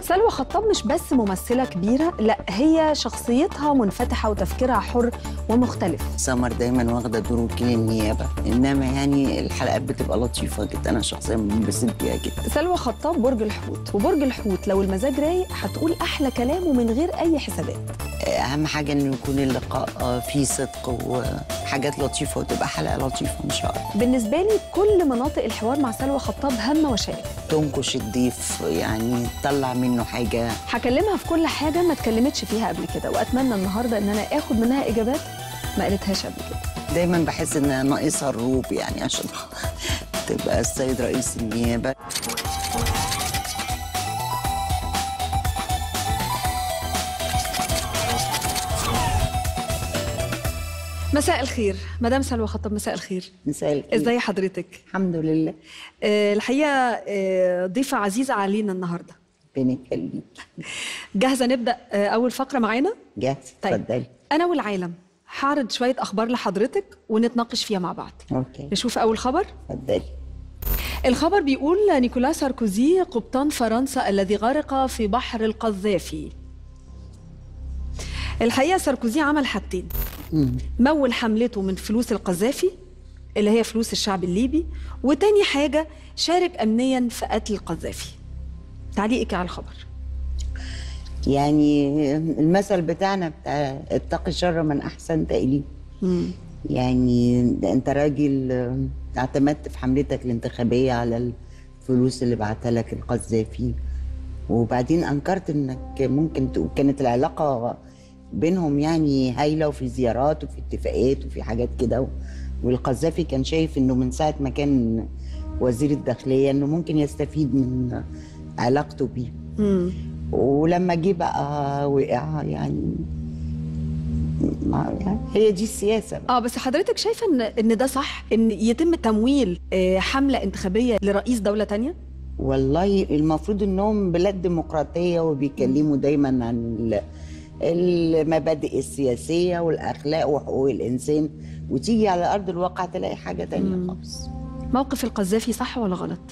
سلوى خطاب مش بس ممثلة كبيرة لا هي شخصيتها منفتحة وتفكيرها حر ومختلف سمر دايما واخده دور وكيل النيابه انما يعني الحلقات بتبقى لطيفه جدا انا شخصيا بنبسط بيها جدا سلوى خطاب برج الحوت وبرج الحوت لو المزاج رايق هتقول أحلى كلام ومن غير أي حسابات اهم حاجه انه يكون اللقاء فيه صدق وحاجات لطيفه وتبقى حلقه لطيفه ان شاء الله بالنسبة لي كل مناطق الحوار مع سلوى خطاب هامة وشائكة تنكش الضيف يعني تطلع منه حاجه هكلمها في كل حاجة ما اتكلمتش فيها قبل كده وأتمنى النهاردة إن أنا آخد منها إجابات ما قالتهاش قبل كده دايما بحس ان ناقصها الروب يعني عشان تبقى السيد رئيس النيابه مساء الخير مدام سلوى خطاب مساء الخير مساء الخير. ازاي حضرتك الحمد لله آه، الحقيقه آه، ضيفه عزيزه علينا النهارده ربنا يخليك جاهزه نبدا آه، اول فقره معانا جاهز اتفضلي انا والعالم هعرض شويه اخبار لحضرتك ونتناقش فيها مع بعض اوكي نشوف اول خبر اتفضلي الخبر بيقول نيكولا ساركوزي قبطان فرنسا الذي غرق في بحر القذافي الحقيقه ساركوزي عمل حاجتين مم. مول حملته من فلوس القذافي اللي هي فلوس الشعب الليبي وتاني حاجة شارك أمنيا في قتل القذافي تعليقك على الخبر يعني المثل بتاعنا بتاع اتقي شر من احسنت اليه يعني انت راجل آه، اعتمدت في حملتك الانتخابيه على الفلوس اللي بعتها لك القذافي وبعدين انكرت انك ممكن تقول كانت العلاقه بينهم يعني هايله وفي زيارات وفي اتفاقات وفي حاجات كده والقذافي كان شايف انه من ساعه ما كان وزير الداخليه انه ممكن يستفيد من علاقته بيه مم. ولما جه بقى وقع يعني ما يعني هي دي السياسه بقى. اه بس حضرتك شايفة ان ان ده صح ان يتم تمويل آه، حملة انتخابية لرئيس دولة تانية والله المفروض انهم بلاد ديمقراطيه وبيتكلموا دايما عن ال- المبادئ السياسيه والاخلاق وحقوق الانسان وتيجي على ارض الواقع تلاقي حاجه تانية خالص موقف القذافي صح ولا غلط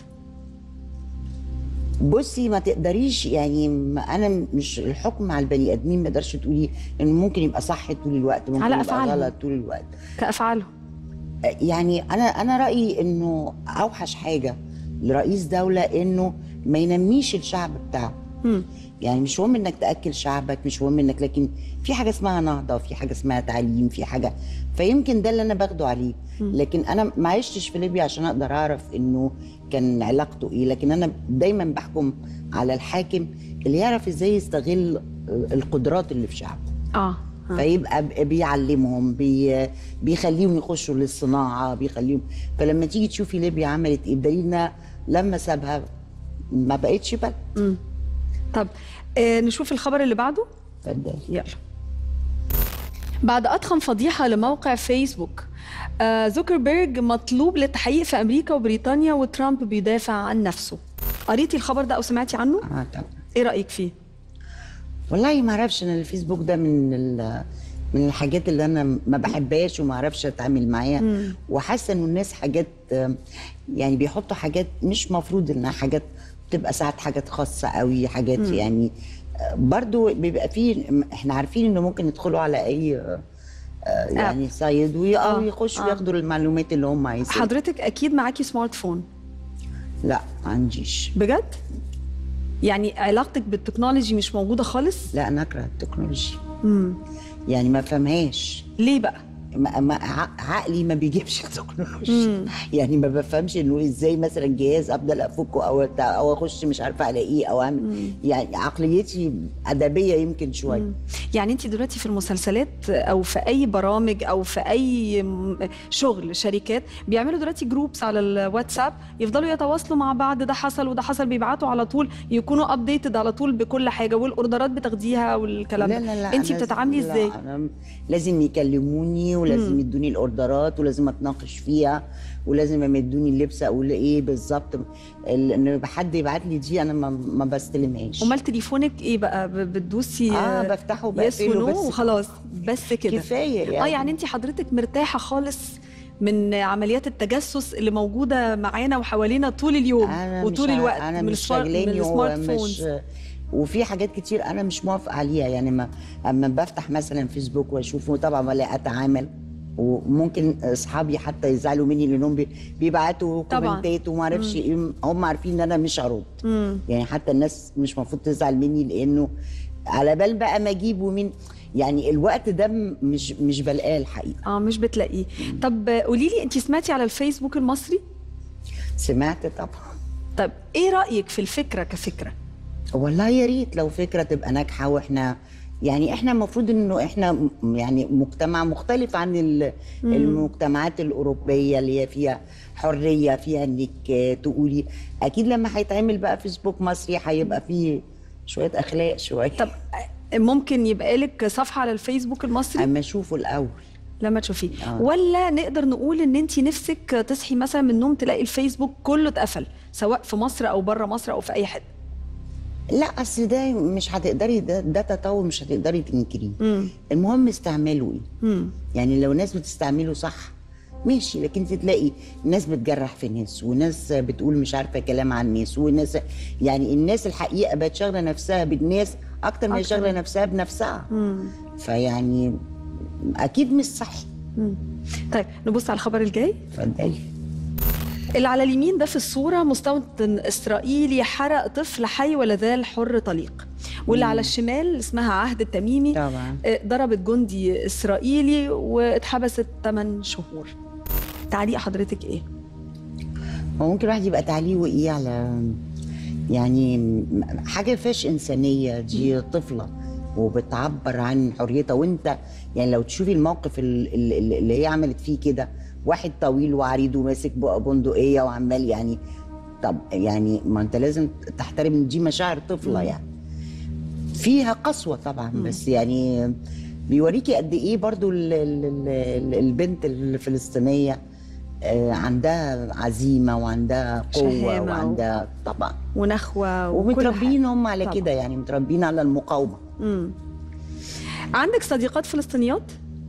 بصي ما تقدريش يعني ما انا مش الحكم على البني ادمين ما تقدرش تقولي انه ممكن يبقى صح طول الوقت ممكن على يبقى أفعالهم. غلط طول الوقت كأفعاله يعني انا انا رايي انه اوحش حاجه لرئيس دوله انه ما ينميش الشعب بتاعه مم. يعني مش مهم انك تاكل شعبك مش مهم انك لكن في حاجه اسمها نهضه في حاجه اسمها تعليم في حاجه فيمكن ده اللي انا باخده عليه لكن انا ما عشتش في ليبيا عشان اقدر اعرف انه كان علاقته ايه لكن انا دايما بحكم على الحاكم اللي يعرف ازاي يستغل القدرات اللي في شعبه اه آه. فيبقى ب- بيعلمهم بي بيخليهم يخشوا للصناعه بيخليهم فلما تيجي تشوفي ليبيا عملت ايه بدليل انها لما سابها ما بقتش بلد مم. طب آه نشوف الخبر اللي بعده اتفضلي يلا بعد أضخم فضيحة لموقع فيسبوك آه زوكربيرج مطلوب للتحقيق في أمريكا وبريطانيا وترامب بيدافع عن نفسه قريتي الخبر ده أو سمعتي عنه؟ اه طبعا إيه رأيك فيه؟ والله ما اعرفش انا الفيسبوك ده من ال- من الحاجات اللي انا ما بحبهاش وما اعرفش اتعامل معاها وحاسه انه الناس حاجات آه، يعني بيحطوا حاجات مش مفروض انها حاجات بتبقى ساعات حاجات خاصه قوي حاجات يعني آه، برضو بيبقى فيه احنا عارفين انه ممكن يدخلوا على اي آه، آه، يعني سايد وي- آه، او يخشوا آه. ياخدوا المعلومات اللي هم عايزينها حضرتك أكيد معاكي سمارت فون لا ما عنديش بجد؟ يعني علاقتك بالتكنولوجي مش موجودة خالص؟ لا انا اكره التكنولوجيا مم. يعني ما فهمهاش ليه بقى؟ ما ما ع- عقلي ما بيجيبش التكنولوجيا يعني ما بفهمش انه ازاي مثلا جهاز افضل افكه او أت- او اخش مش عارفه الاقيه او اعمل يعني عقليتي ادبيه يمكن شويه يعني انت دلوقتي في المسلسلات او في اي برامج او في اي م- شغل شركات بيعملوا دلوقتي جروبس على الواتساب يفضلوا يتواصلوا مع بعض ده حصل وده حصل بيبعتوا على طول يكونوا ابديتد على طول بكل حاجه والاوردرات بتاخديها والكلام لا ده لا لا انت أنا- بتتعاملي لا، ازاي أنا لازم يكلموني ولازم يدوني الاوردرات ولازم اتناقش فيها ولازم لما يدوني اللبس اقول ايه بالظبط ال- ان حد يبعت لي دي انا ما, ما بستلمهاش امال تليفونك ايه بقى ب- بتدوسي اه بفتحه يس وبقفله ونو بس وخلاص بس كده كفايه يعني اه يعني انت حضرتك مرتاحه خالص من عمليات التجسس اللي موجوده معانا وحوالينا طول اليوم انا وطول مش ع- الوقت انا من مش السمار- من شاغلاني السمارت ومش فونز وفي حاجات كتير انا مش موافقه عليها يعني ما اما بفتح مثلا فيسبوك واشوفه طبعا ولا اتعامل وممكن اصحابي حتى يزعلوا مني لانهم بي- بيبعتوا طبعاً. كومنتات وما اعرفش ايه هم عارفين ان انا مش هرد يعني حتى الناس مش المفروض تزعل مني لانه على بال بقى ما اجيب ومين يعني الوقت ده م- مش مش بلقاه الحقيقه اه مش بتلاقيه طب قولي لي انت سمعتي على الفيسبوك المصري سمعت طبعا طب ايه رايك في الفكره كفكره والله يا ريت لو فكره تبقى ناجحه واحنا يعني احنا المفروض انه احنا م- يعني مجتمع مختلف عن ال- المجتمعات الاوروبيه اللي هي فيها حريه فيها انك تقولي اكيد لما هيتعمل بقى فيسبوك مصري هيبقى فيه شويه اخلاق شويه طب ممكن يبقى لك صفحه على الفيسبوك المصري اما اشوفه الاول لما تشوفيه آه. ولا نقدر نقول ان انت نفسك تصحي مثلا من النوم تلاقي الفيسبوك كله اتقفل سواء في مصر او بره مصر او في اي حته لا اصل ده مش هتقدري ده, ده تطور مش هتقدري تنكريه امم المهم استعمله ايه امم يعني لو ناس بتستعمله صح ماشي لكن انت تلاقي ناس بتجرح في ناس وناس بتقول مش عارفه كلام عن ناس وناس يعني الناس الحقيقه بقت شاغله نفسها بالناس اكتر ما هي أكتر. شاغله نفسها بنفسها امم فيعني اكيد مش صح طيب نبص على الخبر الجاي اتفضلي اللي على اليمين ده في الصورة مستوطن إسرائيلي حرق طفل حي ولا زال حر طليق واللي على الشمال اسمها عهد التميمي طبعا آه، ضربت جندي إسرائيلي واتحبست 8 شهور تعليق حضرتك إيه؟ هو ممكن الواحد يبقى تعليقه ايه على يعني م- حاجه فيش انسانيه دي طفله وبتعبر عن حريتها وانت يعني لو تشوفي الموقف ال- ال- ال- اللي هي عملت فيه كده واحد طويل وعريض وماسك بق- بندقيه وعمال يعني طب يعني ما انت لازم تحترم ان دي مشاعر طفله يعني فيها قسوه طبعا بس يعني بيوريكي قد ايه برضو ال- ال- ال- البنت الفلسطينيه آه، عندها عزيمه وعندها قوه شهامة و- وعندها طبعا ونخوة وكل ومتربيين هم على طبعا. كده يعني متربيين على المقاومه مم. عندك صديقات فلسطينيات؟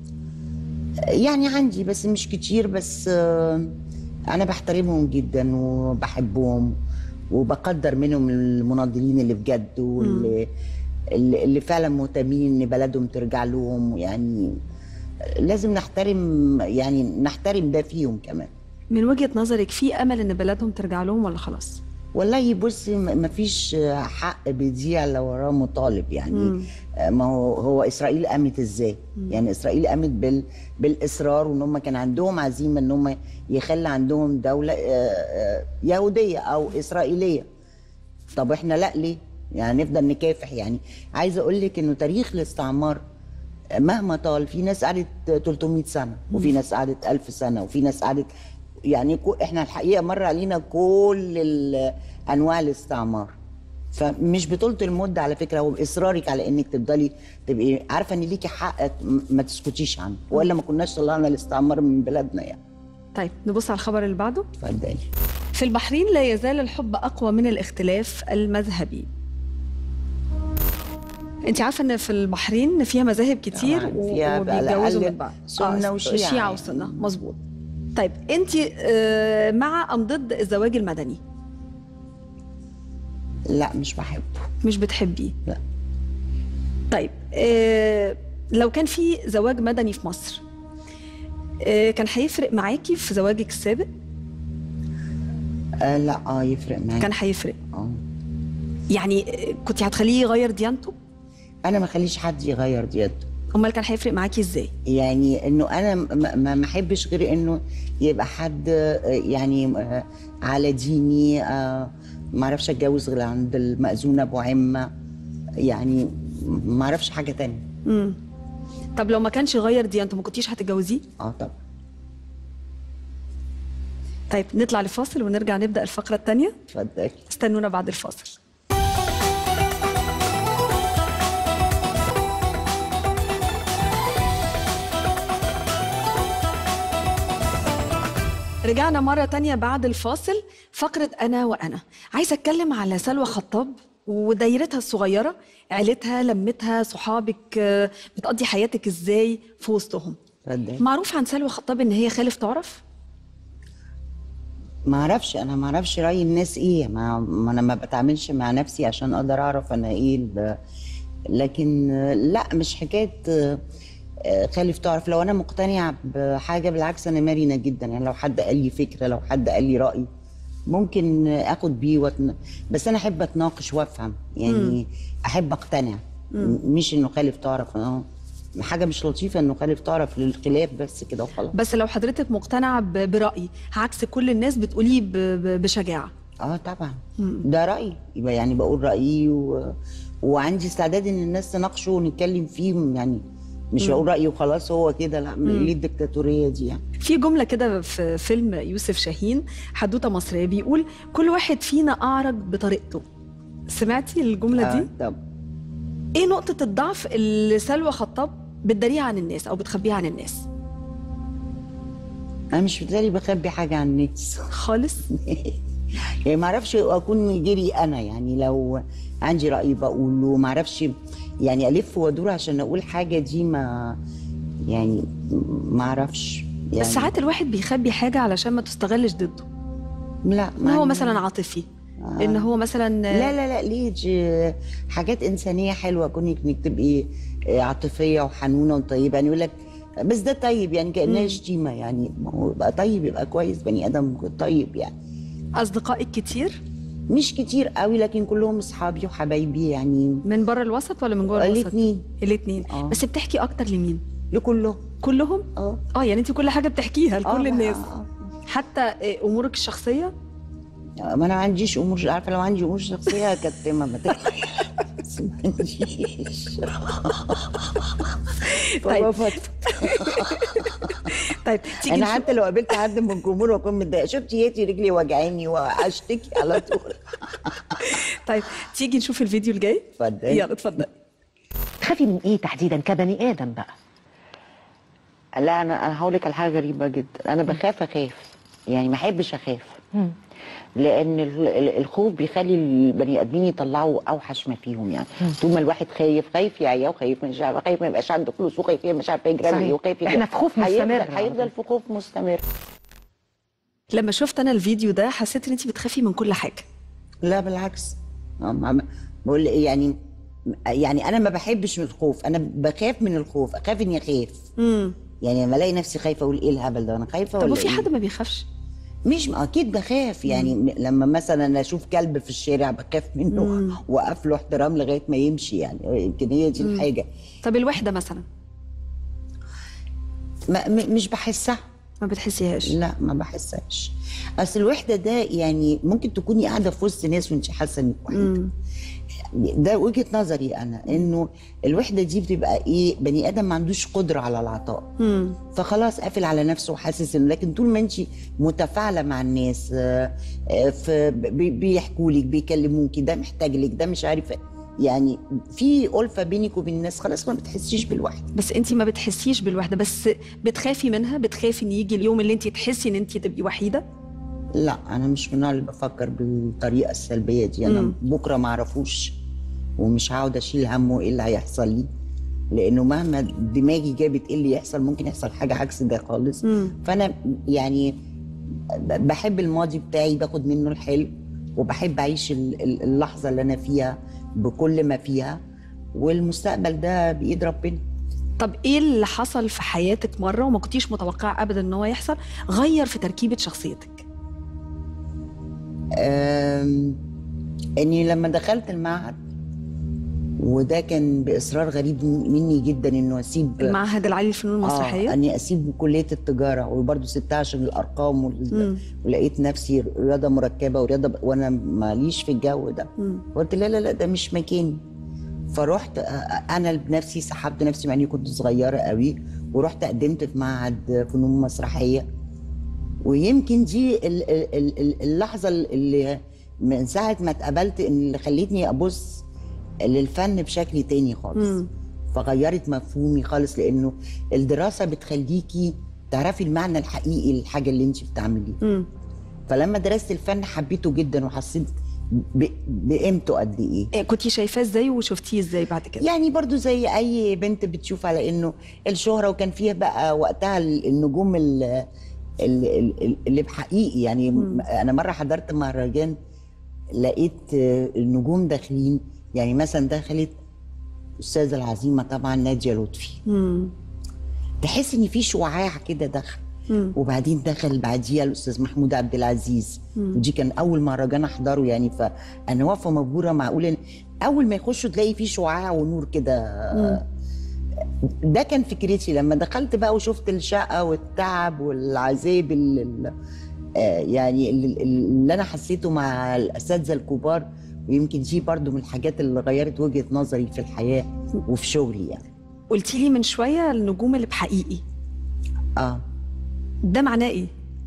يعني عندي بس مش كتير بس آه، انا بحترمهم جدا وبحبهم وبقدر منهم المناضلين اللي بجد واللي اللي اللي فعلا مهتمين ان بلدهم ترجع لهم يعني لازم نحترم يعني نحترم ده فيهم كمان من وجهة نظرك في أمل إن بلدهم ترجع لهم ولا خلاص؟ والله بصي ما فيش حق بيضيع لو وراه مطالب يعني مم. ما هو هو اسرائيل قامت ازاي؟ يعني اسرائيل قامت بال بالاصرار وان هم كان عندهم عزيمه ان هم يخلي عندهم دوله آه، آه، يهوديه او اسرائيليه. طب احنا لا ليه؟ يعني نفضل نكافح يعني عايزه اقول لك انه تاريخ الاستعمار مهما طال في ناس قعدت 300 سنه وفي ناس قعدت 1000 سنه وفي ناس قعدت يعني كو- احنا الحقيقه مر علينا كل ال- انواع الاستعمار فمش بطولة المدة على فكرة هو بإصرارك على إنك تفضلي تبقي عارفة إن ليكي حق م- ما تسكتيش عنه وإلا ما كناش طلعنا الاستعمار من بلادنا يعني طيب نبص على الخبر اللي بعده اتفضلي في البحرين لا يزال الحب أقوى من الاختلاف المذهبي انت عارفه ان في البحرين فيها مذاهب كتير طبعاً، و- فيها على وبيتجوزوا الأقل من بعض سنة آه، وشيعة شيعة يعني. وسنة مظبوط طيب انت آه، مع ام ضد الزواج المدني لا مش بحبه مش بتحبيه لا طيب آه، لو كان في زواج مدني في مصر آه، كان هيفرق معاكي في زواجك السابق آه لا اه يفرق معايا كان هيفرق اه يعني آه، كنت هتخليه يغير ديانته انا ما خليش حد يغير ديته امال كان هيفرق معاكي ازاي يعني انه انا ما- ما ما احبش غير انه يبقى حد آه، يعني آه، على ديني آه، ما اعرفش اتجوز غير عند المأذون ابو عمه يعني ما اعرفش حاجه تانية امم طب لو ما كانش غير ديانته ما كنتيش هتتجوزيه اه طبعا طيب نطلع لفاصل ونرجع نبدا الفقره الثانيه اتفضلي استنونا بعد الفاصل رجعنا مرة تانية بعد الفاصل فقرة أنا وأنا عايزة أتكلم على سلوى خطاب ودايرتها الصغيرة عيلتها لمتها صحابك آه، بتقضي حياتك إزاي في وسطهم اتفضلي معروف عن سلوى خطاب إن هي خالف تعرف ما اعرفش انا ما اعرفش راي الناس ايه ما, ما انا ما بتعاملش مع نفسي عشان اقدر اعرف انا ايه ال- لكن آه، لا مش حكايه آه، آه، خالف تعرف لو انا مقتنعه بحاجه بالعكس انا مرنه جدا يعني لو حد قال لي فكره لو حد قال لي راي ممكن آه، اخد بيه واتن... بس انا احب اتناقش وافهم يعني احب اقتنع م- مش انه خالف تعرف اه حاجه مش لطيفه انه خالف تعرف للخلاف بس كده وخلاص بس لو حضرتك مقتنعه ب- برايي عكس كل الناس بتقوليه ب- ب- بشجاعه اه طبعا ده رايي يبقى يعني بقول رايي و... وعندي استعداد ان الناس تناقشه ونتكلم فيه يعني مش بقول رايي وخلاص هو كده لا ليه الدكتاتوريه دي يعني في جمله كده في فيلم يوسف شاهين حدوته مصريه بيقول كل واحد فينا اعرج بطريقته سمعتي الجمله آه دي طب ايه نقطه الضعف اللي سلوى خطاب بتداريها عن الناس او بتخبيها عن الناس انا مش بالتالي بخبي حاجه عن الناس خالص يعني ما اعرفش اكون جري انا يعني لو عندي راي بقوله ما اعرفش يعني الف وادور عشان اقول حاجه دي ما يعني ما اعرفش يعني بس ساعات الواحد بيخبي حاجه علشان ما تستغلش ضده لا ان ما هو عندي- مثلا عاطفي آه. ان هو مثلا لا لا لا ليه دي حاجات انسانيه حلوه كونك انك تبقي عاطفيه وحنونه وطيبه يعني يقول لك بس ده طيب يعني كانها شتيمه يعني ما هو يبقى طيب يبقى كويس بني ادم طيب يعني اصدقائك كتير مش كتير قوي لكن كلهم اصحابي وحبايبي يعني من بره الوسط ولا من جوه الوسط الاثنين الاثنين آه. بس بتحكي اكتر لمين لكلهم كلهم اه اه يعني انت كل حاجه بتحكيها لكل آه، الناس آه، حتى آه، امورك الشخصيه آه. ما انا ما عنديش امور عارفه لو عندي امور شخصيه كانت ما بت- بس ما عنديش طيب. وفت. طيب تيجي انا نشوف- حتى لو قابلت حد من الجمهور واكون متضايقه شفتي ياتي رجلي وجعاني واشتكي على طول طيب تيجي نشوف الفيديو الجاي اتفضلي. يلا اتفضل تخافي من ايه تحديدا كبني ادم بقى لا انا انا هقول لك على حاجه غريبه جدا انا بخاف اخاف يعني ما احبش اخاف لان ال- ال- الخوف بيخلي البني ادمين يطلعوا اوحش ما فيهم يعني طول ما الواحد خايف خايف يعيا وخايف مش عارف خايف ما يبقاش عنده فلوس وخايف مش عارف يجري صحيح. ايه وخايف إحنا في خوف هيفضل- مستمر. هيفضل في خوف مستمر لما شفت انا الفيديو ده حسيت ان انت بتخافي من كل حاجه لا بالعكس آه، ما- بقول يعني يعني انا ما بحبش من الخوف انا بخاف من الخوف اخاف اني اخاف امم يعني لما الاقي نفسي خايفه اقول ايه الهبل ده انا خايفه طب ولا وفي إيه؟ حد ما بيخافش مش اكيد بخاف يعني م- لما مثلا اشوف كلب في الشارع بخاف منه واقف له احترام لغايه ما يمشي يعني يمكن هي دي الحاجه طب الوحده مثلا ما م- مش بحسها ما بتحسيهاش لا ما بحسهاش اصل الوحده ده يعني ممكن تكوني قاعده في وسط ناس وانت حاسه انك وحيده امم ده وجهه نظري انا انه الوحده دي بتبقى ايه بني ادم ما عندوش قدره على العطاء امم فخلاص قافل على نفسه وحاسس انه لكن طول ما انت متفاعله مع الناس آه، آه، في بي- بيحكوا لك بيكلموكي ده محتاج لك ده مش عارفه يعني في ألفة بينك وبين الناس خلاص ما بتحسيش بالوحده بس انت ما بتحسيش بالوحده بس بتخافي منها بتخافي ان يجي اليوم اللي انت تحسي ان انت تبقي وحيده لا انا مش من النوع اللي بفكر بالطريقه السلبيه دي انا مم. بكره ما اعرفوش ومش هقعد اشيل همه ايه اللي هيحصل لي لانه مهما دماغي جابت ايه اللي يحصل ممكن يحصل حاجه عكس ده خالص مم. فانا يعني ب- بحب الماضي بتاعي باخد منه الحلو وبحب اعيش ال- ال- اللحظه اللي انا فيها بكل ما فيها والمستقبل ده بايد ربنا طب ايه اللي حصل في حياتك مره وما كنتيش متوقعه ابدا ان هو يحصل غير في تركيبه شخصيتك أم، اني لما دخلت المعهد وده كان باصرار غريب مني جدا انه اسيب المعهد العالي للفنون المسرحيه آه اني اسيب كليه التجاره وبرضه سبتها عشان الارقام وال... مم. ولقيت نفسي رياضه مركبه ورياضه ب... وانا ماليش في الجو ده مم. قلت لا لا لا ده مش مكاني فرحت آه، انا بنفسي سحبت نفسي مع اني كنت صغيره قوي ورحت قدمت في معهد فنون مسرحيه ويمكن دي ال- ال- ال- ال- اللحظه اللي من ساعه ما اتقبلت ان اللي خلتني ابص للفن بشكل تاني خالص مم. فغيرت مفهومي خالص لانه الدراسه بتخليكي تعرفي المعنى الحقيقي للحاجه اللي انت بتعمليها مم. فلما درست الفن حبيته جدا وحسيت ب- بقيمته قد ايه إيه كنتي شايفاه ازاي وشفتيه ازاي بعد كده يعني برضو زي اي بنت بتشوف على انه الشهرة وكان فيها بقى وقتها النجوم ال- اللي, اللي- اللي بحقيقي يعني مم. انا مره حضرت مهرجان لقيت آه، النجوم داخلين يعني مثلا دخلت الاستاذه العظيمه طبعا ناديه لطفي مم. تحس ان في شعاع كده دخل مم. وبعدين دخل بعديها الاستاذ محمود عبد العزيز مم. ودي كان اول مهرجان احضره يعني فانا واقفه مبهوره معقول إن اول ما يخشوا تلاقي في شعاع ونور كده مم. ده كان فكرتي لما دخلت بقى وشفت الشقه والتعب والعذاب اللي اللي- آه، يعني اللي, اللي انا حسيته مع الاساتذه الكبار ويمكن دي برضو من الحاجات اللي غيرت وجهه نظري في الحياه وفي شغلي يعني قلتي لي من شويه النجوم اللي بحقيقي اه ده معناه ايه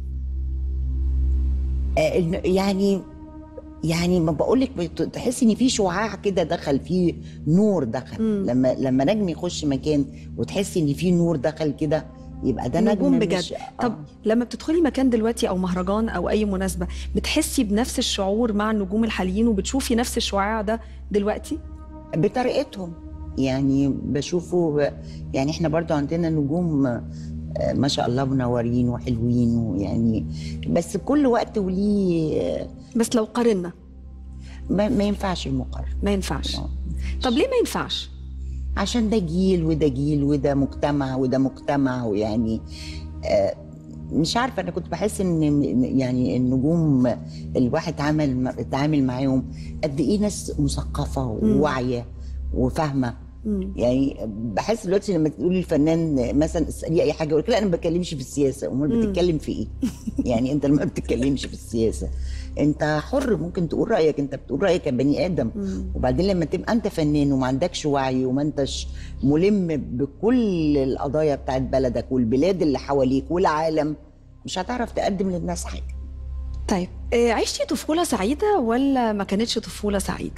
آه، إن- يعني يعني ما بقول لك تحس ان في شعاع كده دخل في نور دخل مم. لما لما نجم يخش مكان وتحسي ان في نور دخل كده يبقى ده نجم نجوم مش- بجد. آه. طب لما بتدخلي مكان دلوقتي او مهرجان او اي مناسبه بتحسي بنفس الشعور مع النجوم الحاليين وبتشوفي نفس الشعاع ده دلوقتي بطريقتهم يعني بشوفه ب... يعني احنا برضو عندنا نجوم آه، ما شاء الله منورين وحلوين ويعني بس كل وقت وليه آه، بس لو قارنا ما, ما ينفعش المقارنه ما ينفعش آه. طب ليه ما ينفعش عشان ده جيل وده جيل وده مجتمع وده مجتمع ويعني آه، مش عارفه انا كنت بحس ان يعني النجوم الواحد عمل اتعامل معاهم قد ايه ناس مثقفه مم. وواعيه وفاهمه مم. يعني بحس دلوقتي لما تقولي الفنان مثلا اساليه اي حاجه يقول لك لا انا ما بتكلمش في السياسه امال مم. بتتكلم في ايه؟ يعني انت ما بتتكلمش في السياسه انت حر ممكن تقول رايك انت بتقول رايك كبني ادم مم. وبعدين لما تبقى انت فنان وما عندكش وعي وما انتش ملم بكل القضايا بتاعت بلدك والبلاد اللي حواليك والعالم مش هتعرف تقدم للناس حاجه طيب آه، عشتي طفوله سعيده ولا ما كانتش طفوله سعيده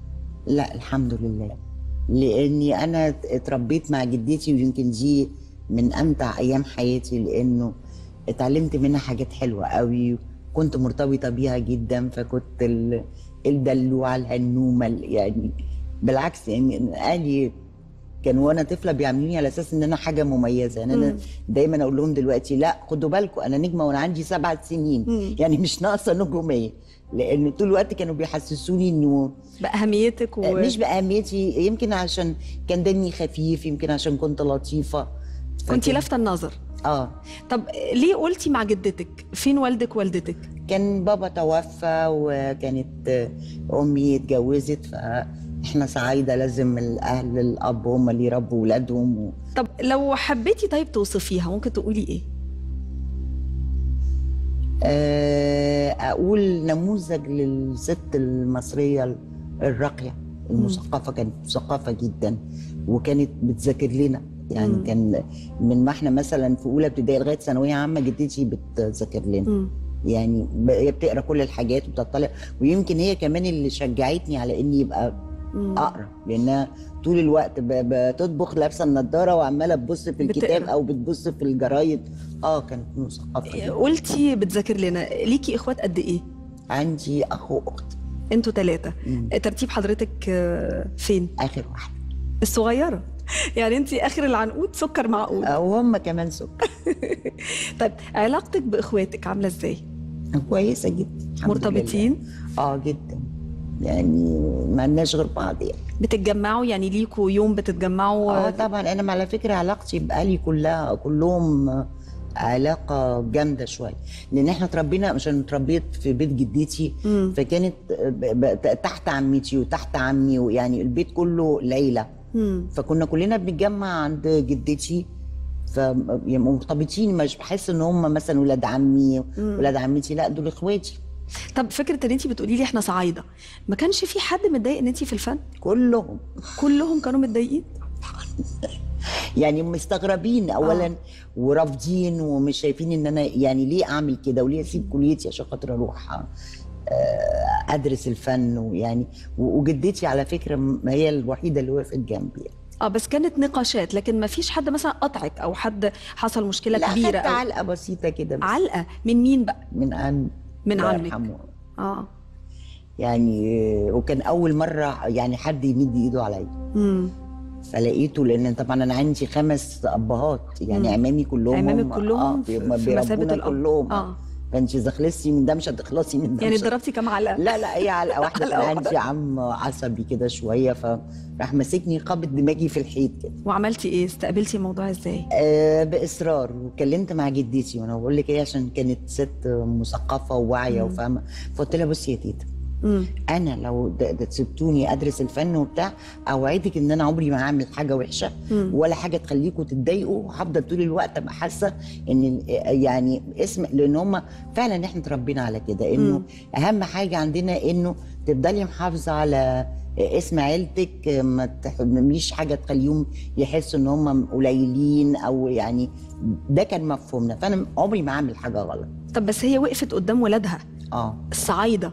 لا الحمد لله لاني انا اتربيت مع جدتي ويمكن دي من امتع ايام حياتي لانه اتعلمت منها حاجات حلوه قوي كنت مرتبطه بيها جدا فكنت ال- الدلوعه الهنومه ال- يعني بالعكس يعني اهلي كانوا وانا طفله بيعاملوني على اساس ان انا حاجه مميزه يعني انا مم. دايما اقول لهم دلوقتي لا خدوا بالكم انا نجمه وانا عندي سبع سنين مم. يعني مش ناقصه نجوميه لان طول الوقت كانوا بيحسسوني انه باهميتك و... مش باهميتي يمكن عشان كان دمي خفيف يمكن عشان كنت لطيفه كنت فكان- لافته النظر اه طب ليه قلتي مع جدتك فين والدك والدتك كان بابا توفى وكانت آه، امي اتجوزت فاحنا صعايده لازم الاهل الاب هم اللي يربوا ولادهم و... طب لو حبيتي طيب توصفيها ممكن تقولي ايه آه، اقول نموذج للست المصريه الراقيه المثقفه كانت مثقفه جدا وكانت بتذاكر لنا يعني مم. كان من ما احنا مثلا في اولى ابتدائي لغايه ثانويه عامه جدتي بتذاكر لنا مم. يعني ب- هي بتقرا كل الحاجات وبتطلع ويمكن هي كمان اللي شجعتني على اني يبقى مم. اقرا لانها طول الوقت ب- بتطبخ لابسه النضاره وعماله تبص في الكتاب بتقرا. او بتبص في الجرايد اه كانت مثقفه جداً. قلتي بتذاكر لنا ليكي اخوات قد ايه عندي اخ واخت انتوا ثلاثه مم. ترتيب حضرتك آه، فين اخر واحده الصغيره يعني انت اخر العنقود سكر معقود آه، وهم كمان سكر طيب علاقتك باخواتك عامله ازاي كويسه جدا الحمد مرتبطين لله. اه جدا يعني ما لناش غير بعض يعني بتتجمعوا يعني ليكوا يوم بتتجمعوا اه طبعا انا على فكره علاقتي باهلي كلها كلهم علاقه جامده شويه لان احنا اتربينا عشان اتربيت في بيت جدتي مم. فكانت ب- ب- تحت عمتي وتحت عمي ويعني البيت كله ليله مم. فكنا كلنا بنتجمع عند جدتي فمرتبطين مش بحس ان هم مثلا ولاد عمي مم. ولاد عمتي لا دول اخواتي طب فكره ان انت بتقولي لي احنا صعايده ما كانش في حد متضايق ان انت في الفن كلهم كلهم كانوا متضايقين يعني مستغربين اولا ورافضين ومش شايفين ان انا يعني ليه اعمل كده وليه اسيب كليتي عشان خاطر اروح آه، ادرس الفن ويعني و- وجدتي على فكره ما هي الوحيده اللي وقفت جنبي يعني. اه بس كانت نقاشات لكن ما فيش حد مثلا قطعك او حد حصل مشكله لا كبيره خدت أو علقه بسيطه كده بس علقه من مين بقى من عم من الله عمك يرحمه. اه يعني آه، وكان اول مره يعني حد يمد ايده عليا امم فلقيته لان طبعا انا عندي خمس ابهات يعني مم. عمامي كلهم عمامك هم- كلهم اه في- بي- في مثابة بيربونا الأب. كلهم آه. فانت اذا خلصتي من ده مش هتخلصي من ده يعني مش هت- ضربتي كام علقه لا لا هي علقه واحده علقة كان واحدة. عندي عم عصبي كده شويه فراح ماسكني قابض دماغي في الحيط كده وعملتي ايه استقبلتي الموضوع ازاي آه باصرار وكلمت مع جدتي وانا بقول لك ايه عشان كانت ست مثقفه وواعيه مم. وفاهمه فقلت لها بصي يا تيتا مم. انا لو د- د- سبتوني ادرس الفن وبتاع اوعدك ان انا عمري ما هعمل حاجه وحشه مم. ولا حاجه تخليكم تتضايقوا هفضل طول الوقت ابقى حاسه ان ال- يعني اسم لان هم فعلا احنا اتربينا على كده انه مم. اهم حاجه عندنا انه تفضلي محافظه على اسم عيلتك ما تحمليش حاجه تخليهم يحسوا ان هم قليلين او يعني ده كان مفهومنا فانا عمري ما اعمل حاجه غلط طب بس هي وقفت قدام ولادها اه الصعايده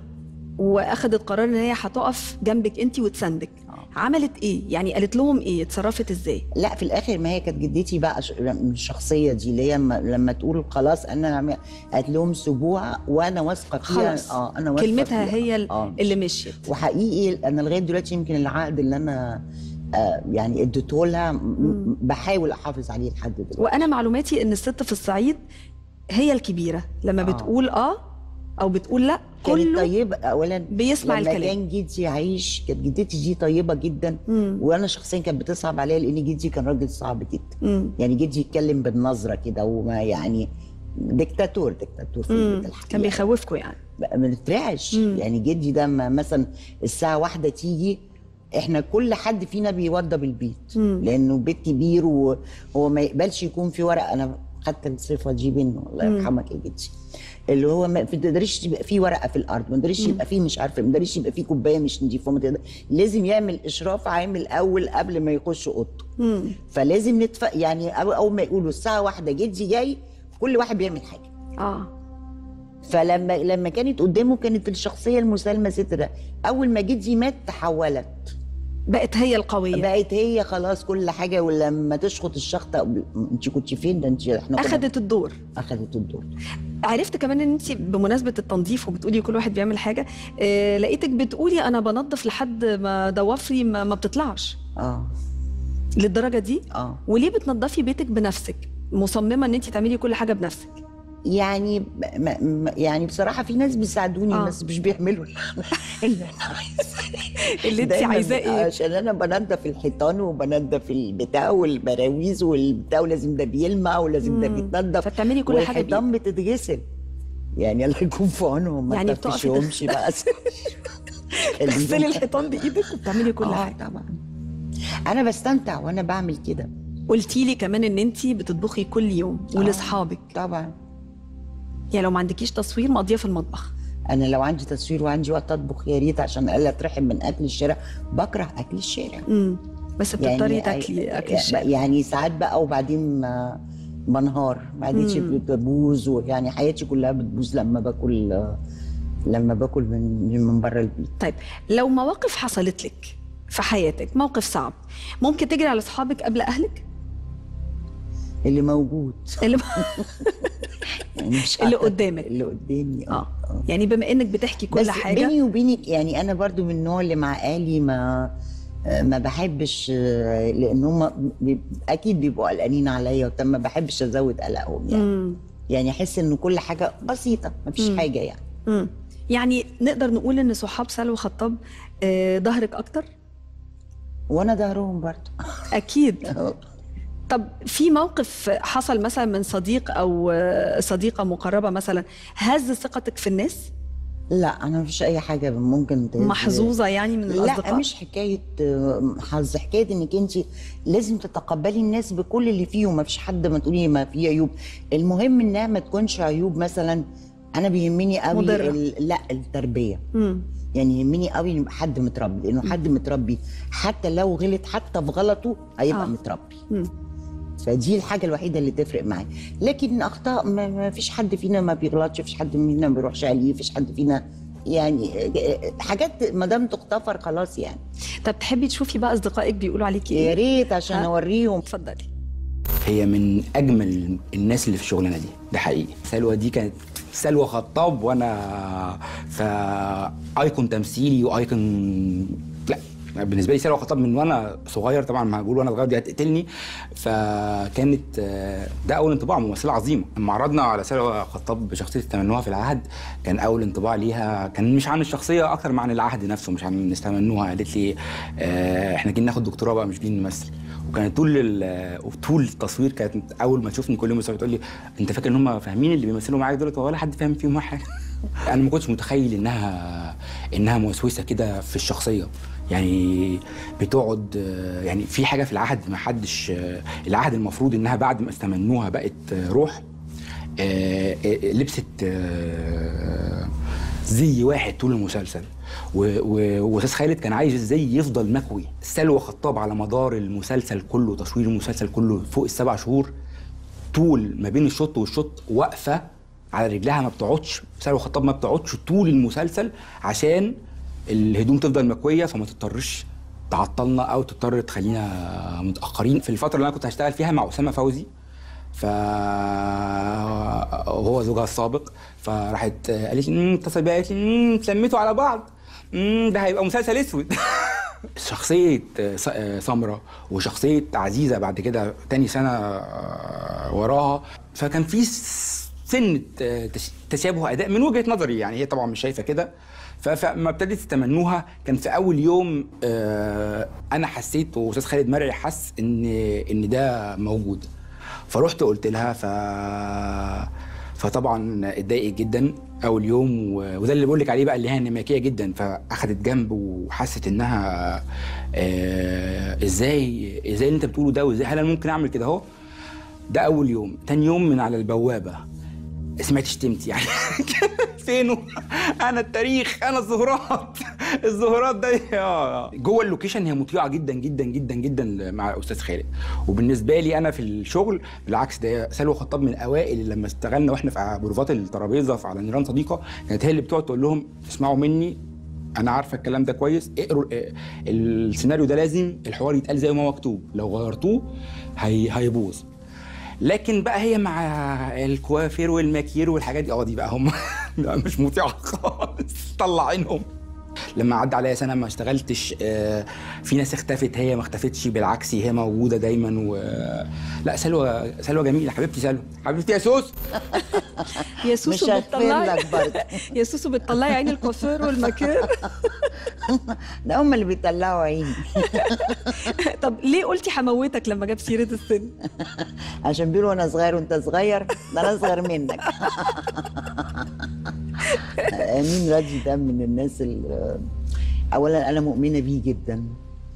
واخدت قرار ان هي هتقف جنبك انت وتساندك آه. عملت ايه يعني قالت لهم ايه اتصرفت ازاي لا في الاخر ما هي كانت جدتي بقى ش- من الشخصيه دي اللي هي لما- لما تقول خلاص انا هعمل- قالت لهم سيبوها وانا واثقه فيها خلاص. اه انا واثقه كلمتها فيها. هي ال- آه. اللي مشيت وحقيقي انا لغايه دلوقتي يمكن العقد اللي انا آه يعني اديته لها م- مم. بحاول احافظ عليه لحد دلوقتي وانا معلوماتي ان الست في الصعيد هي الكبيره لما آه. بتقول اه او بتقول لا كانت كله طيبه اولا بيسمع لما الكلام كان جدي يعيش كانت جدتي دي طيبه جدا مم. وانا شخصيا كانت بتصعب عليا لان جدي كان راجل صعب جدا مم. يعني جدي يتكلم بالنظره كده وما يعني ديكتاتور ديكتاتور في مم. البيت الحقيقة. كان بيخوفكم يعني بقى ما نترعش مم. يعني جدي ده ما مثلا الساعه واحدة تيجي احنا كل حد فينا بيوضب البيت مم. لانه بيت كبير وهو ما يقبلش يكون في ورق انا خدت الصفه دي منه الله مم. يرحمك يا جدي اللي هو ما تقدرش يبقى فيه ورقه في الارض ما تقدرش مم. يبقى فيه مش عارفه ما تقدرش يبقى فيه كوبايه مش نضيفه ما تقدر لازم يعمل اشراف عام الاول قبل ما يخش اوضته مم. فلازم نتفق يعني أو- اول ما يقولوا الساعه واحدة جدي جاي كل واحد بيعمل حاجه اه فلما لما كانت قدامه كانت الشخصيه المسالمه ست ده اول ما جدي مات تحولت بقت هي القويه بقت هي خلاص كل حاجه ولما تشخط الشخطه انت كنت فين ده انت احنا كنا- اخدت الدور اخدت الدور عرفت كمان ان انت بمناسبه التنظيف وبتقولي كل واحد بيعمل حاجه آه لقيتك بتقولي انا بنظف لحد ما ضوافري ما, ما بتطلعش اه للدرجه دي اه وليه بتنظفي بيتك بنفسك مصممه ان انت تعملي كل حاجه بنفسك يعني ب- ما ما- يعني بصراحه في ناس بيساعدوني آه. بس مش بيعملوا اللي انا عايزاه اللي انت دايماً عايزاه ايه عشان انا بنضف الحيطان وبنضف البتاع والبراويز والبتاع ولازم ده بيلمع ولازم ده مم. بيتنضف فبتعملي كل حاجه بإيدك. والحيطان بتتغسل يعني الله يكون في عونهم ما يعني يعني بتقفي تطفشهمش بقى تغسلي الحيطان بايدك وبتعملي كل آه حاجه طبعا انا بستمتع وانا بعمل كده قلتي لي كمان ان انت بتطبخي كل يوم آه. ولاصحابك طبعا يعني لو ما عندكيش تصوير مقضيه في المطبخ انا لو عندي تصوير وعندي وقت اطبخ يا ريت عشان الا اترحم من اكل الشارع بكره اكل الشارع امم بس بتضطري يعني تاكلي اكل يعني- الشارع يعني ساعات بقى وبعدين ما- بنهار بعدين مم. ببوظ ويعني حياتي كلها بتبوظ لما باكل لما باكل من من بره البيت طيب لو مواقف حصلت لك في حياتك موقف صعب ممكن تجري على اصحابك قبل اهلك اللي موجود اللي, يعني مش اللي عارفة. قدامك اللي قدامي اه يعني بما انك بتحكي كل بس حاجه بيني وبينك يعني انا برضو من النوع اللي مع اهلي ما ما بحبش لان هم بي- اكيد بيبقوا قلقانين عليا وبتاع، ما بحبش ازود قلقهم يعني امم يعني احس ان كل حاجه بسيطه ما فيش مم. حاجه يعني امم يعني نقدر نقول ان صحاب سلوى خطاب آه، ظهرك اكتر وانا ظهرهم برضو اكيد طب في موقف حصل مثلا من صديق او آه، صديقه مقربه مثلا هز ثقتك في الناس لا انا مفيش اي حاجه ممكن تهز- محظوظه يعني من لا الاصدقاء مش حكايه آه، حظ حكايه انك انت لازم تتقبلي الناس بكل اللي فيهم ما فيش حد ما تقولي ما فيه عيوب المهم انها ما تكونش عيوب مثلا انا بيهمني قوي مضرة. ال- لا التربيه امم يعني يهمني قوي إن يبقى حد متربي لانه حد متربي حتى لو غلط حتى في غلطه هيبقى آه. آه. متربي امم فدي الحاجه الوحيده اللي تفرق معايا لكن اخطاء ما, ما فيش حد فينا ما بيغلطش فيش حد فينا ما بيروحش عليه فيش حد فينا يعني حاجات ما دام تغتفر خلاص يعني طب تحبي تشوفي بقى اصدقائك بيقولوا عليكي يا ايه ريت عشان ها؟ اوريهم اتفضلي هي من اجمل الناس اللي في الشغلانه دي ده حقيقي سلوى دي كانت سلوى خطاب وانا ف ايكون تمثيلي وايكون لا بالنسبه لي سلوى خطاب من وانا صغير طبعا ما بقول وانا صغير دي هتقتلني فكانت آه، ده اول انطباع ممثله عظيمه لما عرضنا على سلوى خطاب بشخصيه تمنوها في العهد كان اول انطباع ليها كان مش عن الشخصيه اكتر ما عن العهد نفسه مش عن نستمنوها قالت لي آه، احنا جايين ناخد دكتوراه بقى مش جايين نمثل وكانت طول ال- طول التصوير كانت اول ما تشوفني كل يوم بتصور تقول لي انت فاكر ان هم فاهمين اللي بيمثلوا معاك دول ولا حد فاهم فيهم حاجه انا ما كنتش متخيل انها انها موسوسه كده في الشخصيه يعني بتقعد آه، يعني في حاجه في العهد ما حدش آه، العهد المفروض انها بعد ما استمنوها بقت آه، روح آه، آه، لبست آه، زي واحد طول المسلسل و- و- واستاذ خالد كان عايز الزي يفضل مكوي سلوى خطاب على مدار المسلسل كله تصوير المسلسل كله فوق السبع شهور طول ما بين الشوط والشوط واقفه على رجلها ما بتقعدش سلوى خطاب ما بتقعدش طول المسلسل عشان الهدوم تفضل مكويه فما تضطرش تعطلنا او تضطر تخلينا متاخرين في الفتره اللي انا كنت هشتغل فيها مع اسامه فوزي ف وهو زوجها السابق فراحت قالت لي "مم، اتصل بيا قالت لي "مم، اتلميتوا على بعض مم، ده هيبقى مسلسل اسود شخصية س- سمرة وشخصية عزيزة بعد كده تاني سنة آه، وراها فكان في س- سن تش- تشابه أداء من وجهة نظري يعني هي طبعا مش شايفة كده ف- فما ابتديت تتمنوها كان في أول يوم آه، أنا حسيت وأستاذ خالد مرعي حس إن إن ده موجود فرحت قلت لها ف فطبعا اتضايقت جدا اول يوم و- وده اللي بقول لك عليه بقى اللي هي نماكيه جدا فاخدت جنب وحست انها آه ازاي ازاي اللي انت بتقوله ده وازاي هل انا ممكن اعمل كده اهو ده اول يوم تاني يوم من على البوابه سمعت شتمتي يعني فينه انا التاريخ انا الزهرات الزهرات ده آه. جوه اللوكيشن هي مطيعه جدا جدا جدا جدا مع استاذ خالد وبالنسبه لي انا في الشغل بالعكس ده سلوى خطاب من اوائل اللي لما اشتغلنا واحنا في بروفات الترابيزه في على نيران صديقه كانت هي اللي بتقعد تقول لهم اسمعوا مني انا عارفه الكلام ده كويس اقروا ال- السيناريو ده لازم الحوار يتقال زي ما هو مكتوب لو غيرتوه هي هيبوظ لكن بقى هي مع الكوافير والماكير والحاجات دي اه دي بقى هم لا مش مطيعه خالص طلع عينهم لما عدى عليا سنه ما اشتغلتش آه، في ناس اختفت هي ما اختفتش بالعكس هي موجوده دايما و لا سلوى سلوى جميله حبيبتي سلوى حبيبتي يا سوس يا مش سوسو هغفر بتطلعي لك برضه يا سوسو بتطلعي عين الكوافير والماكير ده هم اللي بيطلعوا عيني طب ليه قلتي هموتك لما جاب سيره السن عشان بيقولوا انا صغير وانت صغير ده انا اصغر منك امين راجي ده من الناس اللي اولا انا مؤمنه بيه جدا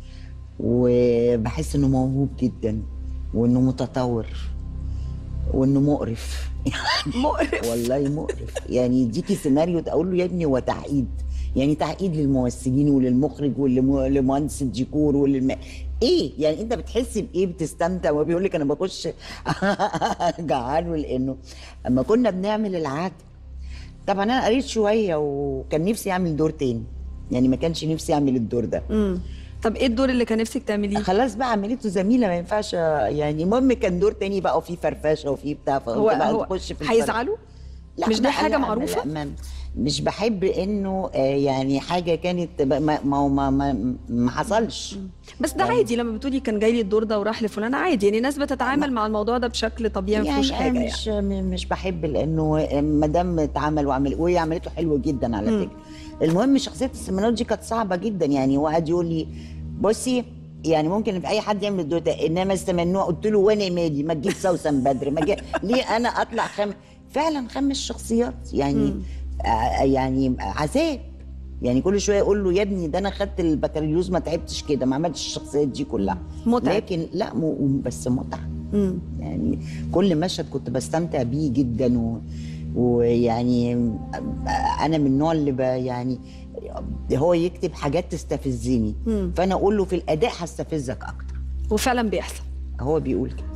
وبحس انه موهوب جدا وانه متطور وانه مقرف مقرف والله مقرف يعني يديكي سيناريو تقول له يا ابني هو تعقيد يعني تعقيد للممثلين وللمخرج ولمهندس الديكور وللم... ايه يعني انت بتحس بايه بتستمتع وهو بيقول لك انا بخش جعان لانه اما كنا بنعمل العهد طبعا انا قريت شويه وكان نفسي اعمل دور تاني يعني ما كانش نفسي اعمل الدور ده امم طب ايه الدور اللي كان نفسك تعمليه خلاص بقى عملته زميله ما ينفعش يعني المهم كان دور تاني بقى وفيه فرفشه وفيه بتاع فقلت هو بقى هو تخش في الفرق. هيزعلوا لا مش دي لا حاجة لا معروفة؟ لا ما مش بحب انه آه، يعني حاجه كانت ب- ما ما ما, ما, ما حصلش بس ده عادي لما بتقولي كان جاي لي الدور ده وراح لفلان عادي يعني الناس بتتعامل مع الموضوع ده بشكل طبيعي ما فيهوش يعني حاجه أنا يعني مش م- مش بحب لانه ما دام اتعمل وعمل وهي عملته حلو جدا على مم. فكره المهم شخصيه السيمونات دي كانت صعبه جدا يعني واحد يقول لي بصي يعني ممكن في اي حد يعمل الدور ده انما استمنوه قلت له وانا مالي ما تجيب سوسن بدر ما جي... ليه انا اطلع خم فعلا خمس شخصيات يعني مم. آه يعني عذاب يعني كل شويه اقول له يا ابني ده انا خدت البكالوريوس ما تعبتش كده ما عملتش الشخصيات دي كلها متعب. لكن لا م... بس متعه مم. يعني كل مشهد كنت بستمتع بيه جدا و... ويعني انا من النوع اللي ب... يعني هو يكتب حاجات تستفزني مم. فانا اقول له في الاداء هستفزك اكتر وفعلا بيحصل هو بيقول كده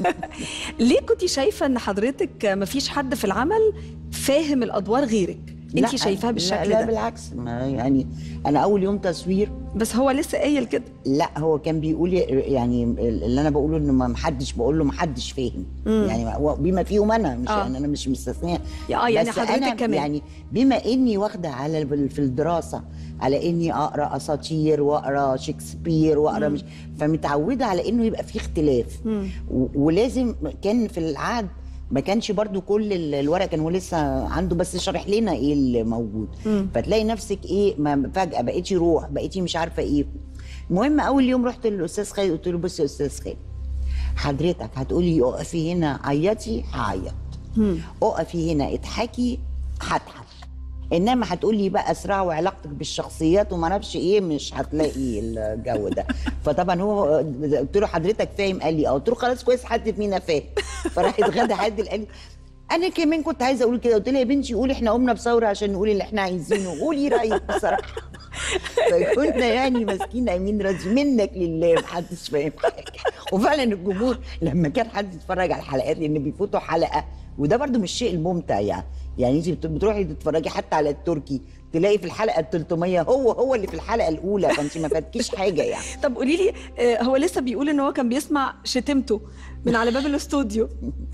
ليه كنت شايفه ان حضرتك مفيش حد في العمل فاهم الادوار غيرك انت لا، شايفاها لا بالشكل لا ده بالعكس ما يعني انا اول يوم تصوير بس هو لسه قايل كده لا هو كان بيقول يعني اللي انا بقوله انه ما حدش بقول له ما حدش فاهم مم. يعني هو بما فيهم انا مش آه. يعني انا مش مستثنيه اه يعني بس حضرتك أنا كمان يعني بما اني واخده على ال- في الدراسه على اني اقرا اساطير واقرا شكسبير واقرا مم. مش فمتعوده على انه يبقى في اختلاف مم. و- ولازم كان في العهد ما كانش برضو كل ال- الورق كان هو لسه عنده بس شرح لنا ايه اللي موجود مم. فتلاقي نفسك ايه ما فجاه بقيتي روح بقيتي مش عارفه ايه المهم اول يوم رحت للاستاذ خالد قلت له بص يا استاذ خالد حضرتك هتقولي اقفي هنا عيطي هعيط مم. اقفي هنا اضحكي هضحك انما هتقولي بقى اسرع وعلاقتك بالشخصيات وما اعرفش ايه مش هتلاقي الجو ده فطبعا هو قلت له حضرتك فاهم قال لي اه قلت له خلاص كويس حد فينا فاهم فراح اتغدى عادل قال لي انا كمان كنت عايزه اقول كده قلت لها يا بنتي قولي احنا قمنا بثوره عشان نقول اللي احنا عايزينه قولي رايك بصراحه فكنا يعني ماسكين امين راضي منك لله محدش فاهم حاجه وفعلا الجمهور لما كان حد يتفرج على الحلقات لان بيفوتوا حلقه وده برضو مش الشيء الممتع يعني يعني انت بت- بتروحي تتفرجي حتى على التركي تلاقي في الحلقه ال 300 هو هو اللي في الحلقه الاولى فانت ما فاتكيش حاجه يعني طب قولي لي آه، هو لسه بيقول ان هو كان بيسمع شتمته من على باب الاستوديو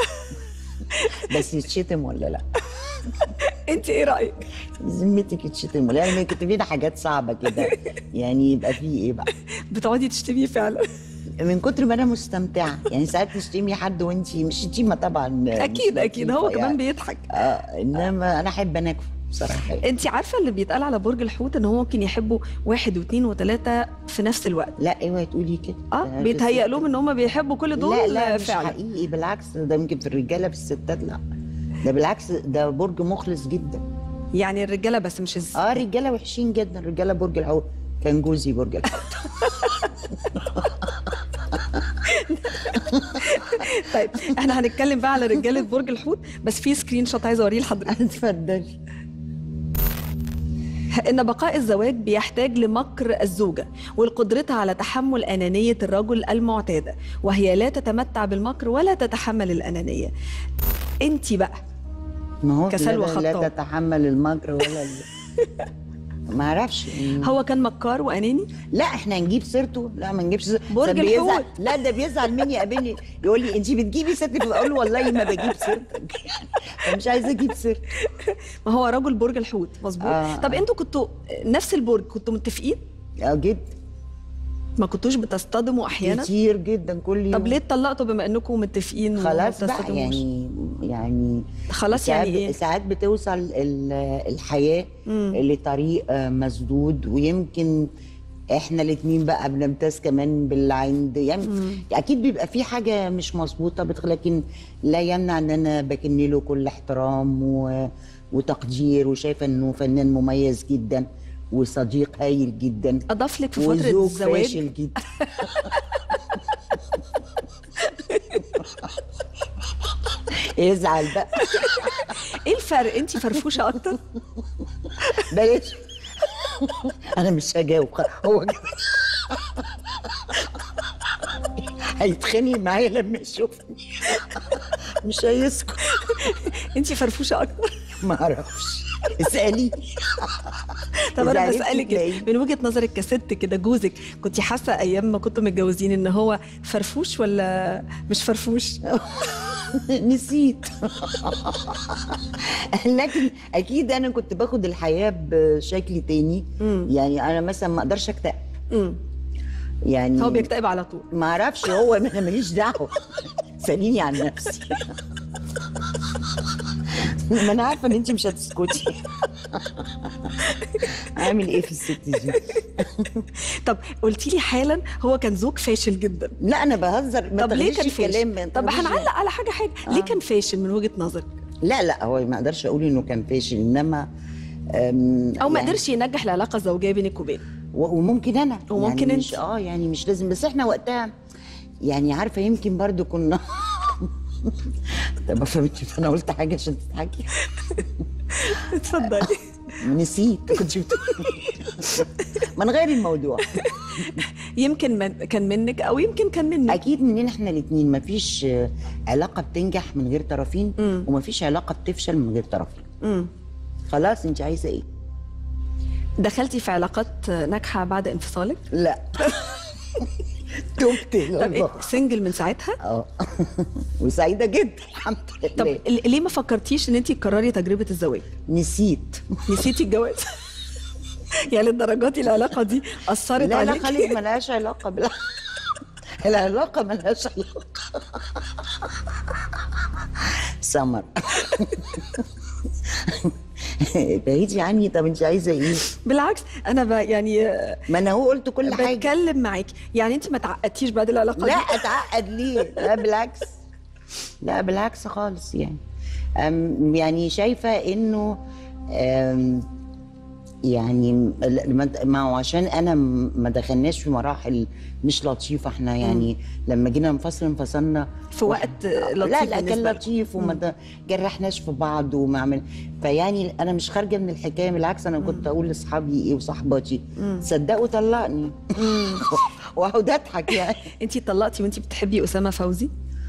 بس يتشتم ولا لا انت ايه رايك ذمتك يتشتم ولا يعني كنت لنا حاجات صعبه كده يعني يبقى فيه ايه بقى بتقعدي تشتميه فعلا من كتر ما انا مستمتعه يعني ساعات تشتمي حد وانت مش شتيمه طبعا اكيد مش اكيد لطيفة هو كمان يعني. بيضحك اه انما انا احب انكفه بصراحه انت عارفه اللي بيتقال على برج الحوت ان هو ممكن يحبوا واحد واثنين وثلاثه في نفس الوقت لا اوعي تقولي كده اه ده بيتهيأ في لهم ان هم بيحبوا كل الست- دول لا لا مش فعلا حقيقي بالعكس ده يمكن في الرجاله في الستات لا ده بالعكس ده برج مخلص جدا يعني الرجاله بس مش الز... اه رجاله وحشين جدا رجاله برج الحوت كان جوزي برج الحوت طيب احنا هنتكلم بقى على رجاله برج الحوت بس في سكرين شوت عايزه اوريه لحضرتك اتفضلي ان بقاء الزواج بيحتاج لمكر الزوجه والقدرتها على تحمل انانيه الرجل المعتاده وهي لا تتمتع بالمكر ولا تتحمل الانانيه انت بقى ما هو كسلوى لا, لا خطاب. تتحمل المكر ولا ال... ما اعرفش هو كان مكار واناني لا احنا نجيب سيرته لا ما نجيبش سيرته برج ده بيزعل- الحوت. لا ده بيزعل مني يقابلني يقول لي انت بتجيبي سيرتي بقول له والله ما بجيب سيرتك فمش عايزه اجيب سيرتك ما هو رجل برج الحوت مظبوط آه. طب انتوا كنتوا نفس البرج كنتوا متفقين اه جدا ما كنتوش بتصطدموا احيانا كتير جدا كل يوم طب ليه اتطلقتوا بما انكم متفقين وما خلاص بقى بتصطدموش؟ يعني يعني خلاص ساعات يعني ايه ساعات بتوصل ال- الحياه مم. لطريق آه، مسدود ويمكن احنا الاتنين بقى بنمتاز كمان بالعند يعني مم. اكيد بيبقى في حاجه مش مظبوطه بت- لكن لا يمنع ان انا بكن له كل احترام و... وتقدير وشايفه انه فنان مميز جدا وصديق هايل جدا اضاف لك في فتره وزوج الزواج فاشل جدا يزعل بقى ايه الفرق انت فرفوشه اكتر بلاش انا مش هجاوب خ- هو كده. هيتخانق معايا لما يشوفني مش هيسكت انت فرفوشه اكتر ما اعرفش اسالي طب إذا انا عرفتي بسالك تلاقيه. من وجهه نظرك كست كده جوزك كنت حاسه ايام ما كنتوا متجوزين ان هو فرفوش ولا مش فرفوش نسيت لكن اكيد انا كنت باخد الحياه بشكل تاني مم. يعني انا مثلا ما اقدرش اكتئب امم يعني هو بيكتئب على طول ما اعرفش هو انا ماليش دعوه ساليني عن نفسي ما انا عارفه ان انت مش هتسكتي اعمل ايه في الست دي طب قلتي لي حالا هو كان زوج فاشل جدا لا انا بهزر ما طب ليه تاخديش كان الكلام ما فاشل طب تاخديش- هنعلق على حاجه حاجه ليه آه. كان فاشل من وجهه نظرك لا لا هو ما اقدرش اقول انه كان فاشل انما أم، او ما يعني- قدرش ينجح العلاقه الزوجيه بينك وبينه و- وممكن انا وممكن يعني انت. مش اه يعني مش لازم بس احنا وقتها يعني عارفه يمكن برضو كنا طب ما فهمتش انا قلت حاجه عشان تضحكي اتفضلي نسيت كنت بتقولي ما نغير الموضوع يمكن من كان منك او يمكن كان منك اكيد مننا احنا الاثنين مفيش آه، علاقه بتنجح من غير طرفين مم. ومفيش علاقه بتفشل من غير طرفين امم خلاص انت عايزه ايه دخلتي في علاقات ناجحه بعد انفصالك لا تبت طب الله إيه سنجل من ساعتها اه وسعيده جدا الحمد طب لله ال- ليه ما فكرتيش ان انت تكرري تجربه الزواج نسيت نسيتي الجواز يعني للدرجات دي العلاقه دي اثرت لا لا عليكي خالد ملهاش علاقه بال العلاقه ملهاش علاقه سمر بعيدي عني طب انت عايزه ايه؟ بالعكس انا ب... يعني ما انا هو قلت كل حاجه بتكلم معاكي يعني انت ما تعقدتيش بعد العلاقه لا دي اتعقد ليه؟ لا بالعكس لا بالعكس خالص يعني أم يعني شايفه انه أم يعني ال- ما انت- ما هو عشان انا م- ما دخلناش في مراحل مش لطيفه احنا يعني لما جينا ننفصل انفصلنا في وقت لطيف لا لا كان بالنسبة لكم. لطيف وما د- جرحناش في بعض وما عمل فيعني انا مش خارجه من الحكايه بالعكس انا كنت اقول لاصحابي ايه وصاحباتي صدقوا طلقني واقعد اضحك يعني انت طلقتي وانت بتحبي اسامه فوزي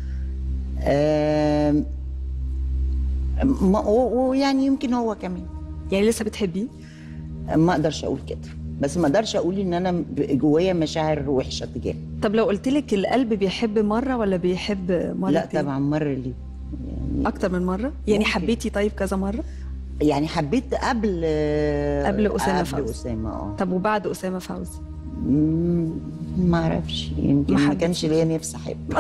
آم، ما- و- ويعني يمكن هو كمان يعني لسه بتحبيه ما اقدرش اقول كده بس ما اقدرش اقول ان انا ب- جوايا مشاعر وحشه تجاهه طب لو قلت لك القلب بيحب مره ولا بيحب مرتين لا طبعا مره ليه يعني اكتر من مره يعني ممكن. حبيتي طيب كذا مره يعني حبيت قبل قبل أسامة قبل فوزي. اسامه اه طب وبعد اسامه فوزي مم، ما اعرفش يمكن ما ما حبيتيش. كانش ليا نفس احب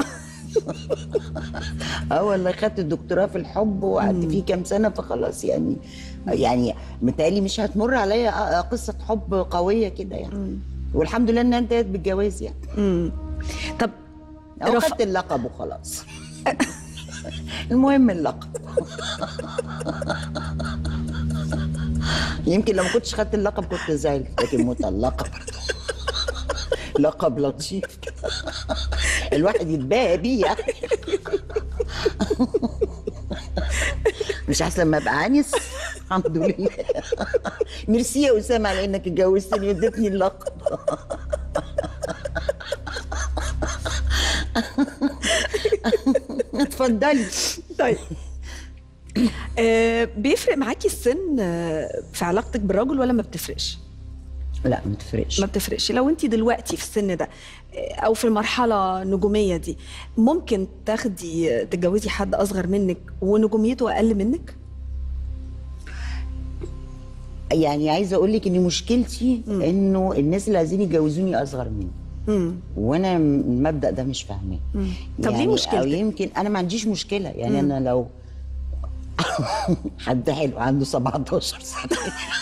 اه والله خدت الدكتوراه في الحب وقعدت فيه كام سنه فخلاص يعني يعني متهيألي مش هتمر عليا قصه حب قويه كده يعني والحمد لله انها انتهت بالجواز يعني امم طب أو رف- خدت اللقب وخلاص المهم اللقب يمكن لو ما كنتش خدت اللقب كنت زعلت لكن مطلقه برضه لقب لطيف كده الواحد يتباهى بيه يعني مش احسن ما ابقى عنس الحمد لله ميرسي يا اسامه على انك اتجوزتني واديتني اللقب اتفضلي طيب آه بيفرق معاكي السن آه، في علاقتك بالراجل ولا ما بتفرقش؟ لا ما تفرقش ما بتفرقش لو انت دلوقتي في السن ده آه، او في المرحله النجوميه دي ممكن تاخدي آه، تتجوزي حد اصغر منك ونجوميته اقل منك؟ يعني عايزه اقول لك ان مشكلتي انه الناس اللي عايزين يتجوزوني اصغر مني امم وانا المبدا ده مش فاهماه طب ليه يعني او مشكلتك؟ يمكن انا ما عنديش مشكله يعني انا لو حد حلو عنده 17 سنه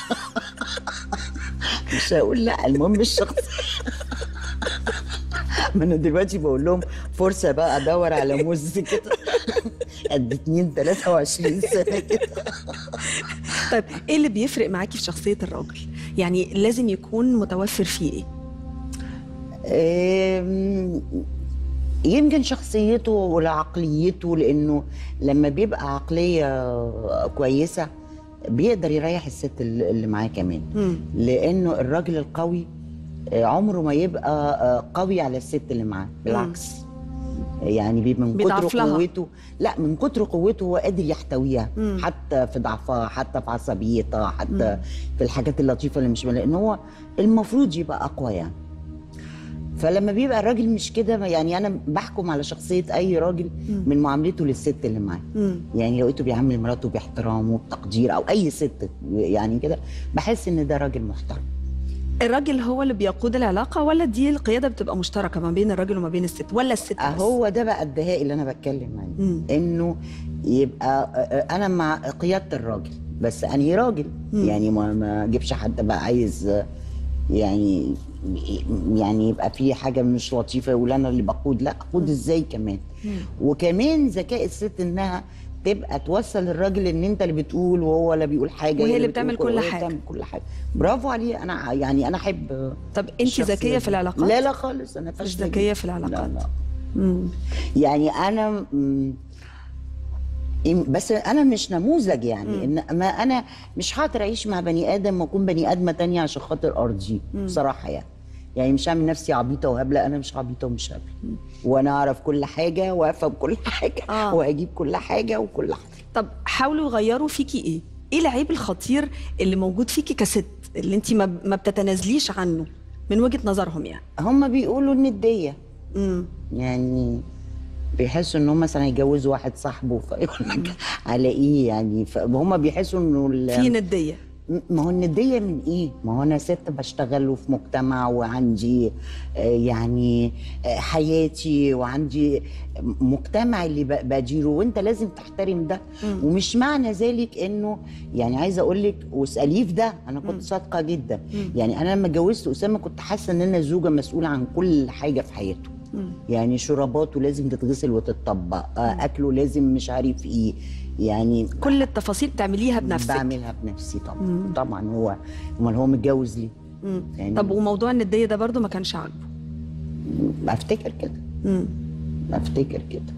مش هقول لا المهم الشخص ما انا دلوقتي بقول لهم فرصه بقى ادور على موز كده قد 2 23 سنه كده طيب ايه اللي بيفرق معاكي في شخصيه الراجل؟ يعني لازم يكون متوفر فيه ايه؟ أم، يمكن شخصيته ولا عقليته لانه لما بيبقى عقليه كويسه بيقدر يريح الست اللي اللي معاه كمان مم. لانه الراجل القوي آه، عمره ما يبقى آه، قوي على الست اللي معاه بالعكس يعني بي- من بيضعف كتر لها. قوته لا من كتر قوته هو قادر يحتويها مم. حتى في ضعفها حتى في عصبيتها حتى في الحاجات اللطيفه اللي مش لان هو المفروض يبقى اقوى يعني فلما بيبقى الراجل مش كده يعني انا بحكم على شخصيه اي راجل من معاملته للست اللي معاه مم. يعني لو لقيته بيعامل مراته باحترام وبتقدير او اي ست يعني كده بحس ان ده راجل محترم الراجل هو اللي بيقود العلاقه ولا دي القياده بتبقى مشتركه ما بين الراجل وما بين الست ولا الست بس؟ هو ده بقى الدهاء اللي انا بتكلم مم. عنه انه يبقى انا مع قياده الراجل بس انهي راجل مم. يعني ما ما اجيبش حد بقى عايز يعني يعني يبقى في حاجه مش لطيفه يقول انا اللي بقود لا اقود ازاي كمان وكمان ذكاء الست انها تبقى توصل الراجل ان انت اللي بتقول وهو لا بيقول حاجه وهي هي اللي بتقول بتعمل كل- كل وهي حاجة. بتعمل كل حاجه برافو عليه انا يعني انا احب طب انت الشخصية ذكيه دي. في العلاقات؟ لا لا خالص انا مش فاشله ذكيه جداً. في العلاقات لا لا مم. يعني انا مم، إم- بس انا مش نموذج يعني ان ما انا مش هقدر اعيش مع بني ادم واكون بني ادمه تانية عشان خاطر ارضيه بصراحه يعني يعني مش هعمل نفسي عبيطه وهبله انا مش عبيطه ومش هبله وانا اعرف كل حاجه وافهم كل حاجه آه. واجيب كل حاجه وكل حاجه طب حاولوا يغيروا فيكي ايه؟ ايه العيب الخطير اللي موجود فيكي كست اللي انت ما, ما بتتنازليش عنه من وجهه نظرهم يعني هم بيقولوا النديه امم يعني بيحسوا ان هم مثلا يجوزوا واحد صاحبه فيقول لك على ايه يعني فهم بيحسوا انه ال- في نديه ما هو الندية من ايه؟ ما هو انا ست بشتغل وفي مجتمع وعندي آه، يعني آه، حياتي وعندي مجتمع اللي ب- بديره وانت لازم تحترم ده مم. ومش معنى ذلك انه يعني عايزه اقول لك واساليه في ده انا كنت صادقه جدا مم. يعني انا لما اتجوزت اسامه كنت حاسه ان انا زوجه مسؤوله عن كل حاجه في حياته مم. يعني شراباته لازم تتغسل وتتطبق آه، اكله لازم مش عارف ايه يعني كل التفاصيل بتعمليها بنفسك بعملها بنفسي طبعا مم. طبعا هو امال هو متجوز ليه؟ مم. يعني طب وموضوع النديه ده برضو ما كانش عاجبه افتكر كده مم. افتكر كده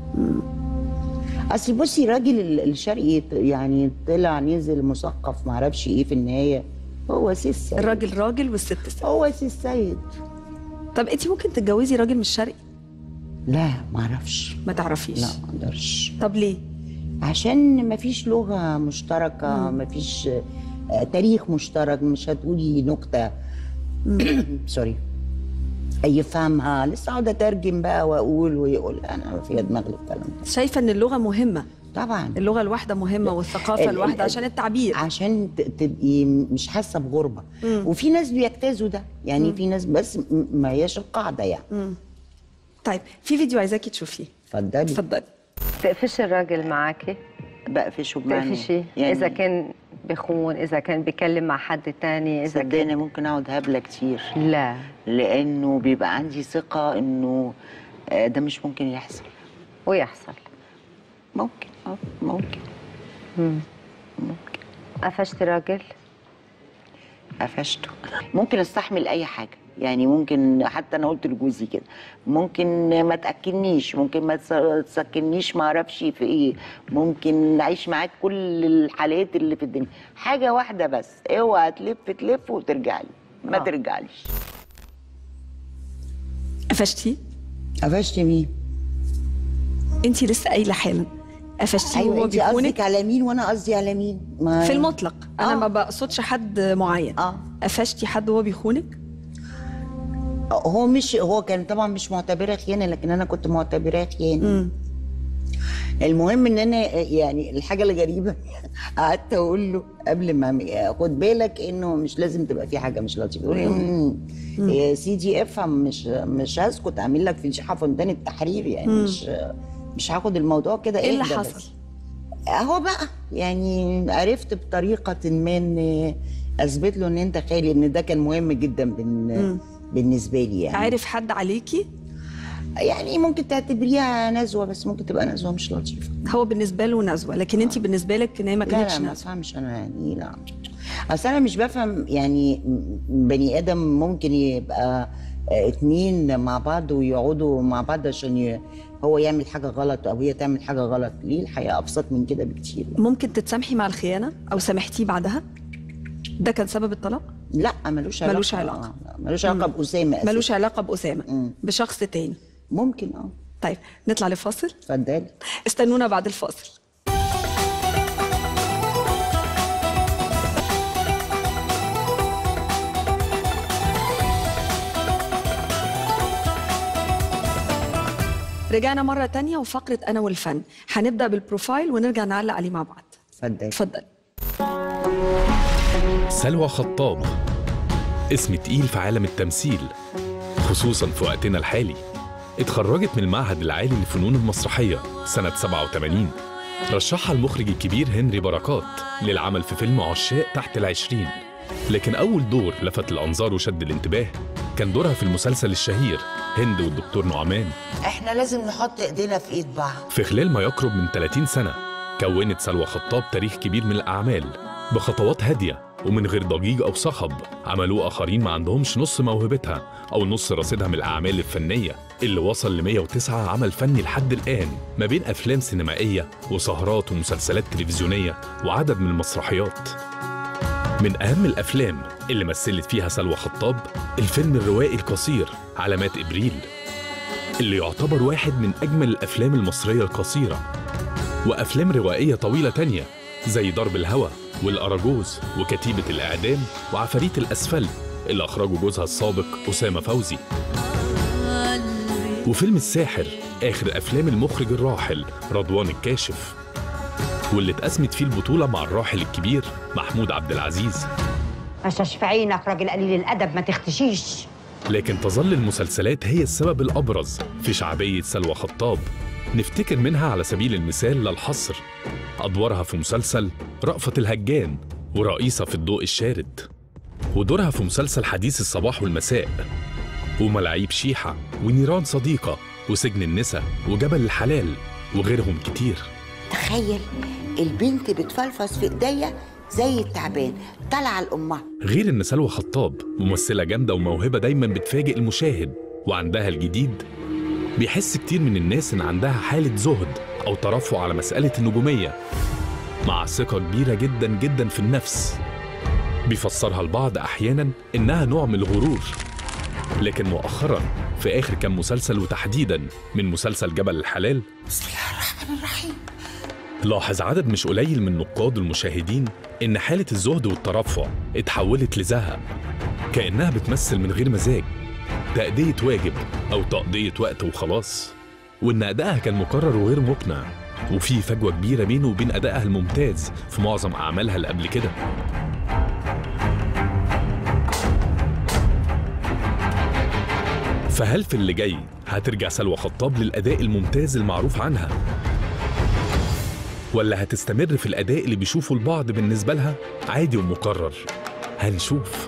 اصل بصي راجل ال- الشرقي ت- يعني طلع نزل مثقف معرفش ايه في النهايه هو سي السيد الراجل راجل والست ست هو سي السيد طب انت ممكن تتجوزي راجل مش شرقي لا معرفش ما تعرفيش لا ما اقدرش طب ليه عشان مفيش لغه مشتركه مفيش آه، تاريخ مشترك مش هتقولي نكته سوري يفهمها لسه اقعد اترجم بقى واقول ويقول انا ما فيها دماغ الكلام ده شايفه ان اللغه مهمه طبعا اللغه الواحده مهمه والثقافه ال- الواحده ال- عشان التعبير عشان ت- تبقي مش حاسه بغربه مم. وفي ناس بيجتازوا ده يعني في ناس بس م- ما هياش القاعده يعني مم. طيب في فيديو عايزاكي تشوفيه اتفضلي اتفضلي تقفش الراجل معاكي بقفشه بمعنى تقفشي يعني اذا كان بخون اذا كان بيكلم مع حد تاني اذا صدقني كان ممكن اقعد هبله كتير لا لانه بيبقى عندي ثقه انه آه، ده مش ممكن يحصل ويحصل ممكن اه ممكن مم. ممكن قفشت راجل قفشته ممكن استحمل اي حاجه يعني ممكن حتى انا قلت لجوزي كده ممكن ما تاكلنيش ممكن ما تس- تسكنيش ما اعرفش في ايه ممكن اعيش معاك كل الحالات اللي في الدنيا حاجه واحده بس اوعى تلف تلف وترجع لي ما آه. ترجعليش قفشتيه قفشت مين انت لسه قايله حالا قفشتيه ايوه وهو انت بيخونك قصدك على مين وانا قصدي على مين ما في المطلق انا آه. ما بقصدش حد معين اه قفشتي حد وهو بيخونك هو مش هو كان طبعا مش معتبرها خيانه لكن انا كنت معتبرها خيانه امم المهم ان انا يعني الحاجه الغريبه قعدت اقول له قبل ما خد بالك انه مش لازم تبقى في حاجه مش لطيفه يقول لي "مم، يا سيدي افهم مش مش هسكت اعمل لك فنشحه فندان التحرير يعني مم. مش مش هاخد الموضوع كده ايه اللي اهدى حصل بس. اهو بقى يعني عرفت بطريقه ما ان اثبت له ان انت خالي ان ده كان مهم جدا بن مم. بالنسبه لي يعني عارف حد عليكي يعني ممكن تعتبريها نزوه بس ممكن تبقى نزوه مش لطيفه هو بالنسبه له نزوه لكن انت بالنسبه لك ان هي ما لا كانتش لا ما نزوه افهمش انا يعني لا اصل انا مش بفهم يعني بني ادم ممكن يبقى آه، اتنين مع بعض ويقعدوا مع بعض عشان ي... هو يعمل حاجه غلط او هي تعمل حاجه غلط ليه الحياه ابسط من كده بكتير ممكن تتسامحي مع الخيانه او سامحتيه بعدها ده كان سبب الطلاق لا ملوش علاقه ملوش علاقة. آه، لا، ملوش علاقه باسامه أساساً. ملوش علاقه باسامه مم. بشخص تاني ممكن اه طيب نطلع لفاصل اتفضلي استنونا بعد الفاصل رجعنا مرة تانية وفقرة أنا والفن هنبدأ بالبروفايل ونرجع نعلق عليه مع بعض اتفضلي اتفضل سلوى خطاب اسم تقيل في عالم التمثيل خصوصا في وقتنا الحالي اتخرجت من المعهد العالي للفنون المسرحية سنة 87 رشحها المخرج الكبير هنري بركات للعمل في فيلم عشاق تحت العشرين لكن أول دور لفت الأنظار وشد الانتباه كان دورها في المسلسل الشهير هند والدكتور نعمان احنا لازم نحط ايدينا في ايد بعض في خلال ما يقرب من 30 سنة كونت سلوى خطاب تاريخ كبير من الأعمال بخطوات هادية ومن غير ضجيج أو صخب عملوه آخرين ما عندهمش نص موهبتها أو نص رصيدها من الأعمال الفنية اللي وصل ل 109 عمل فني لحد الآن ما بين أفلام سينمائية وسهرات ومسلسلات تلفزيونية وعدد من المسرحيات من أهم الأفلام اللي مثلت فيها سلوى خطاب الفيلم الروائي القصير علامات إبريل اللي يعتبر واحد من أجمل الأفلام المصرية القصيرة وأفلام روائية طويلة تانية زي ضرب الهوى والأراجوز وكتيبة الإعدام وعفاريت الأسفل اللي أخرجوا جوزها السابق أسامة فوزي وفيلم الساحر آخر أفلام المخرج الراحل رضوان الكاشف واللي اتقسمت فيه البطولة مع الراحل الكبير محمود عبد العزيز عشاش في عينك راجل قليل الادب ما تختشيش لكن تظل المسلسلات هي السبب الأبرز في شعبية سلوى خطاب نفتكر منها على سبيل المثال للحصر أدوارها في مسلسل رأفت الهجان ورئيسة في الضوء الشارد ودورها في مسلسل حديث الصباح والمساء وملاعيب شيحة ونيران صديقة وسجن النساء وجبل الحلال وغيرهم كتير تخيل البنت بتفلفص في ايديا زي التعبان طالعه لامها غير ان سلوى خطاب ممثله جامده وموهبه دايما بتفاجئ المشاهد وعندها الجديد بيحس كتير من الناس ان عندها حاله زهد او ترفع على مساله النجوميه مع ثقه كبيره جدا جدا في النفس بيفسرها البعض احيانا انها نوع من الغرور لكن مؤخرا في اخر كام مسلسل وتحديدا من مسلسل جبل الحلال بسم الله الرحمن الرحيم لاحظ عدد مش قليل من نقاد المشاهدين إن حالة الزهد والترفع اتحولت لزهق كأنها بتمثل من غير مزاج تأدية واجب أو تقضية وقت وخلاص وإن أدائها كان مكرر وغير مقنع وفي فجوة كبيرة بينه وبين أدائها الممتاز في معظم أعمالها اللي قبل كده فهل في اللي جاي هترجع سلوى خطاب للأداء الممتاز المعروف عنها ولا هتستمر في الأداء اللي بيشوفه البعض بالنسبة لها عادي ومكرر هنشوف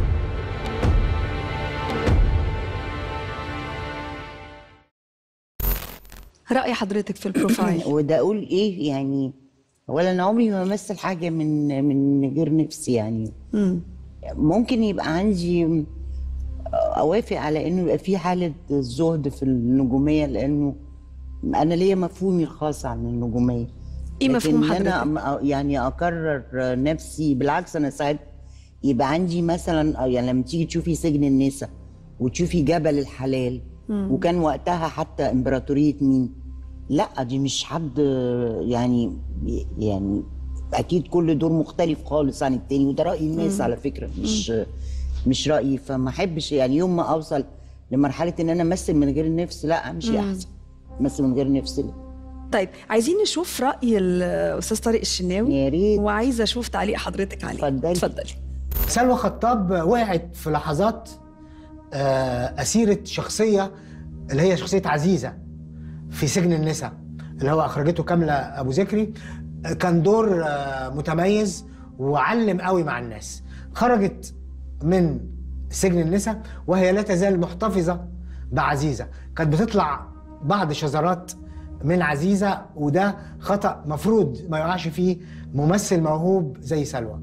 رأي حضرتك في البروفايل وده اقول ايه يعني اولا انا عمري ما امثل حاجه من من غير نفسي يعني مم. ممكن يبقى عندي اوافق على انه يبقى في حاله زهد في النجوميه لانه انا ليا مفهومي الخاص عن النجوميه ايه مفهوم لكن حضرتك؟ انا أم- يعني اقرر نفسي بالعكس انا ساعات يبقى عندي مثلا أو يعني لما تيجي تشوفي سجن النساء وتشوفي جبل الحلال وكان وقتها حتى امبراطوريه مين لا دي مش حد يعني يعني اكيد كل دور مختلف خالص عن التاني وده راي الناس على فكره مش مش رايي فما احبش يعني يوم ما اوصل لمرحله ان انا امثل من غير نفس لا امشي احسن امثل من غير نفس لا. طيب عايزين نشوف رأي الأستاذ طارق الشناوي يا ريت وعايزة أشوف تعليق حضرتك عليه اتفضلي. اتفضلي سلوى خطاب وقعت في لحظات آه، أسيرة شخصية اللي هي شخصية عزيزة في سجن النساء اللي هو أخرجته كاملة أبو ذكري آه، كان دور آه، متميز وعلم قوي مع الناس خرجت من سجن النساء وهي لا تزال محتفظة بعزيزة كانت بتطلع بعض شذرات من عزيزة وده خطأ مفروض ما يقعش فيه ممثل موهوب زي سلوى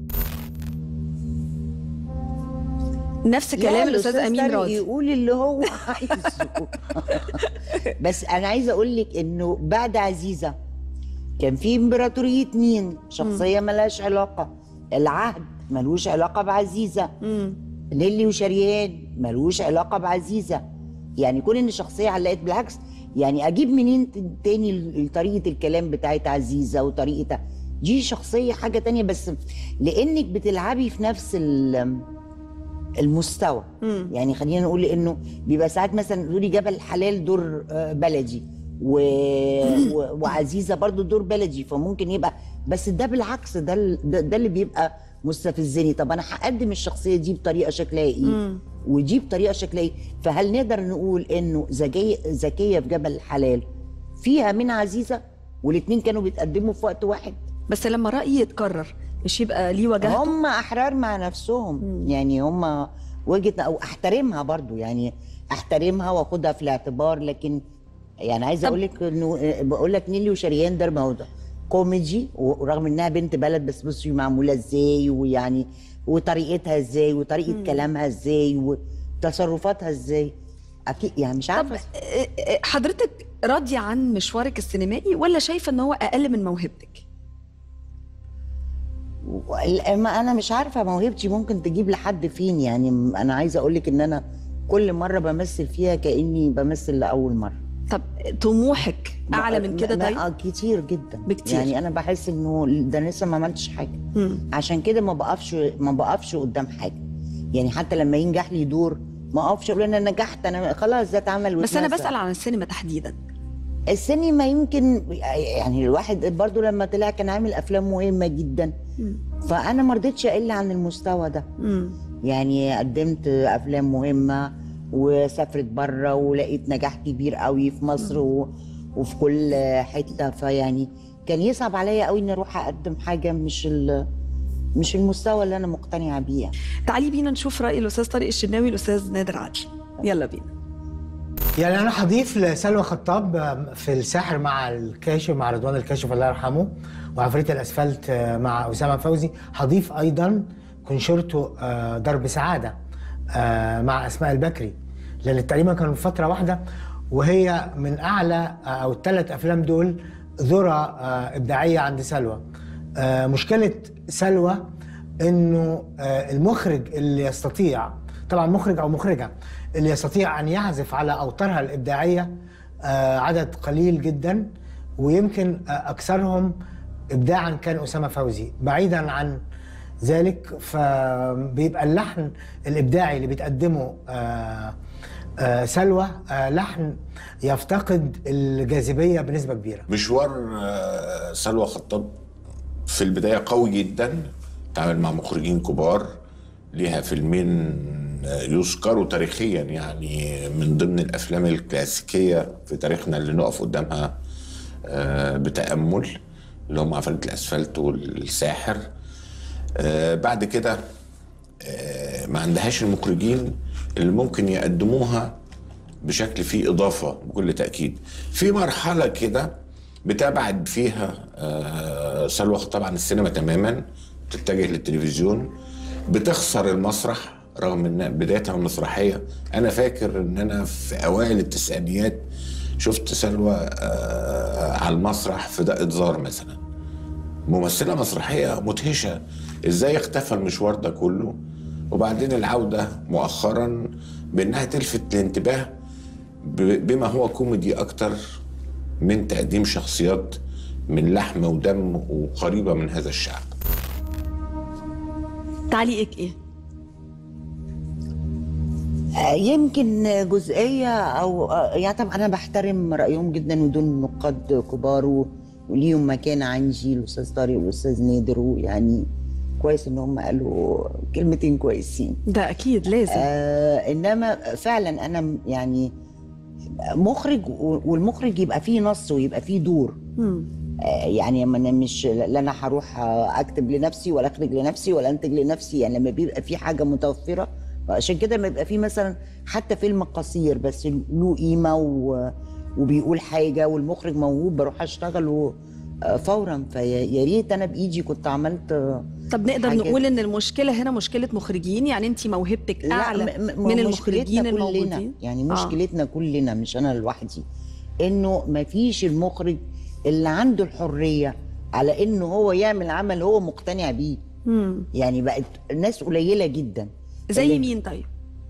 نفس كلام الأستاذ أمين طارق راضي يقول اللي هو عايزه بس انا عايزه اقول لك انه بعد عزيزه كان في امبراطوريه مين شخصيه ملهاش علاقه العهد ملوش علاقه بعزيزه مم. نيلي وشريان ملوش علاقه بعزيزه يعني كون ان شخصيه علقت بالعكس يعني اجيب منين ت- تاني ال- طريقه الكلام بتاعت عزيزه وطريقه دي شخصيه حاجه تانية بس لانك بتلعبي في نفس ال- المستوى مم. يعني خلينا نقول انه بيبقى ساعات مثلا تقولي جبل حلال دور آه، بلدي و... و... وعزيزه برضو دور بلدي فممكن يبقى بس ده بالعكس ده ال- ده, ده اللي بيبقى مستفزني طب انا هقدم الشخصيه دي بطريقه شكلها ايه مم. ودي بطريقه شكلها ايه فهل نقدر نقول انه ذكيه ذكيه في جبل الحلال فيها من عزيزه والاثنين كانوا بيتقدموا في وقت واحد بس لما رأيي يتكرر مش يبقى ليه وجهته هم احرار مع نفسهم يعني هم وجهه او احترمها برضو يعني احترمها واخدها في الاعتبار لكن يعني عايزه طب- اقول لك انه بقول لك نيلي وشريان ده ما هو ده كوميدي ورغم انها بنت بلد بس بصي معموله ازاي ويعني وطريقتها ازاي وطريقه كلامها ازاي وتصرفاتها ازاي اكيد يعني مش طب عارفه آه، آه، حضرتك راضية عن مشوارك السينمائي ولا شايفة ان هو أقل من موهبتك؟ وال- ما انا مش عارفه موهبتي ممكن تجيب لحد فين يعني م- انا عايزه اقول لك ان انا كل مره بمثل فيها كاني بمثل لاول مره طب طموحك اعلى من كده ما- طيب ما- كتير جدا بكتير. يعني انا بحس انه ده أنا لسه ما عملتش حاجه مم. عشان كده ما بقفش ما بقفش قدام حاجه يعني حتى لما ينجح لي دور ما اقفش اقول انا نجحت انا خلاص ده اتعمل بس انا واتنسى. بسال عن السينما تحديدا السينما يمكن يعني الواحد برضو لما طلع كان عامل افلام مهمه جدا مم. فانا ما رضيتش اقل عن المستوى ده مم. يعني قدمت افلام مهمه وسافرت بره ولقيت نجاح كبير قوي في مصر و... وفي كل حته فيعني كان يصعب عليا قوي اني اروح اقدم حاجه مش ال... مش المستوى اللي انا مقتنعه بيه تعالي بينا نشوف راي الاستاذ طارق الشناوي الاستاذ نادر عدلي يلا بينا يعني انا هضيف لسلوى خطاب في الساحر مع الكاشف مع رضوان الكاشف الله يرحمه وعفريت الاسفلت مع اسامه فوزي هضيف ايضا كونشيرتو آه، درب سعاده آه، مع اسماء البكري لان تقريبا كانوا في فتره واحده وهي من اعلى آه، او الثلاث افلام دول ذره آه، ابداعيه عند سلوى آه، مشكله سلوى انه آه، المخرج اللي يستطيع طبعا مخرج او مخرجه اللي يستطيع ان يعزف على اوتارها الابداعيه آه، عدد قليل جدا ويمكن آه، اكثرهم ابداعا كان اسامه فوزي بعيدا عن ذلك فبيبقى اللحن الابداعي اللي بتقدمه آه، آه، سلوى آه، لحن يفتقد الجاذبيه بنسبه كبيره مشوار آه، سلوى خطاب في البداية قوي جدا تعمل مع مخرجين كبار ليها فيلمين آه، يذكروا تاريخيا يعني من ضمن الأفلام الكلاسيكية في تاريخنا اللي نقف قدامها آه، بتأمل اللي هم عفاريت الأسفلت والساحر آه، بعد كده آه، ما عندهاش المخرجين اللي ممكن يقدموها بشكل فيه إضافة بكل تأكيد في مرحلة كده بتبعد فيها آه، سلوى خطاب عن السينما تماما تتجه للتلفزيون بتخسر المسرح رغم ان بدايتها المسرحيه انا فاكر ان انا في اوائل التسعينيات شفت سلوى آه، على المسرح في دقة زار مثلا ممثلة مسرحية مدهشة ازاي اختفى المشوار ده كله وبعدين العودة مؤخرا بانها تلفت الانتباه ب- بما هو كوميدي اكتر من تقديم شخصيات من لحم ودم وقريبة من هذا الشعب تعليقك ايه آه، يمكن جزئيه او آه، يعني طبعا انا بحترم رايهم جدا ودول نقاد كبار و- وليهم مكان عندي الاستاذ طارق والاستاذ نادر ويعني كويس ان هم قالوا كلمتين كويسين ده اكيد لازم آه انما فعلا انا م- يعني مخرج و- والمخرج يبقى فيه نص ويبقى فيه دور مم. آه، يعني ما انا مش لا انا هروح آه، اكتب لنفسي ولا اخرج لنفسي ولا انتج لنفسي يعني لما بيبقى في حاجه متوفره عشان كده لما يبقى في مثلا حتى فيلم قصير بس له قيمه و... وبيقول حاجه والمخرج موهوب بروح اشتغله آه، فورا فيا ريت انا بايدي كنت عملت آه، طب نقدر حاجات. نقول ان المشكله هنا مشكله مخرجين يعني انت موهبتك لا، اعلى م- م- من مشكلتنا المخرجين كلنا الموجودين يعني آه. مشكلتنا كلنا مش انا لوحدي انه ما فيش المخرج اللي عنده الحريه على انه هو يعمل عمل هو مقتنع بيه مم. يعني بقت ناس قليله جدا زي اللي- مين طيب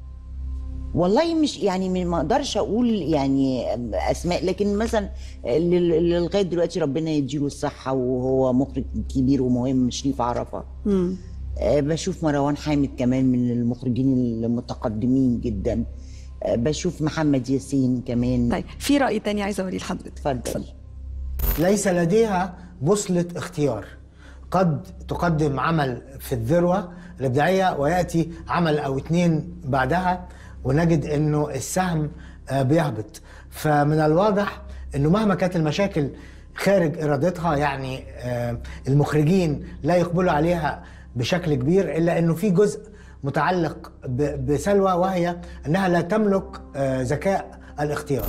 والله مش يعني ما اقدرش اقول يعني اسماء لكن مثلا اللي اللي لغايه دلوقتي ربنا يديله الصحه وهو مخرج كبير ومهم شريف عرفه مم. آه، بشوف مروان حامد كمان من المخرجين المتقدمين جدا آه، بشوف محمد ياسين كمان طيب في راي تاني عايزه اوريه لحضرتك اتفضل ليس لديها بوصلة اختيار قد تقدم عمل في الذروة الإبداعية ويأتي عمل أو اتنين بعدها ونجد أنه السهم آه، بيهبط فمن الواضح أنه مهما كانت المشاكل خارج إرادتها يعني آه، المخرجين لا يقبلوا عليها بشكل كبير إلا أنه في جزء متعلق ب- بسلوى وهي أنها لا تملك آه، ذكاء الاختيار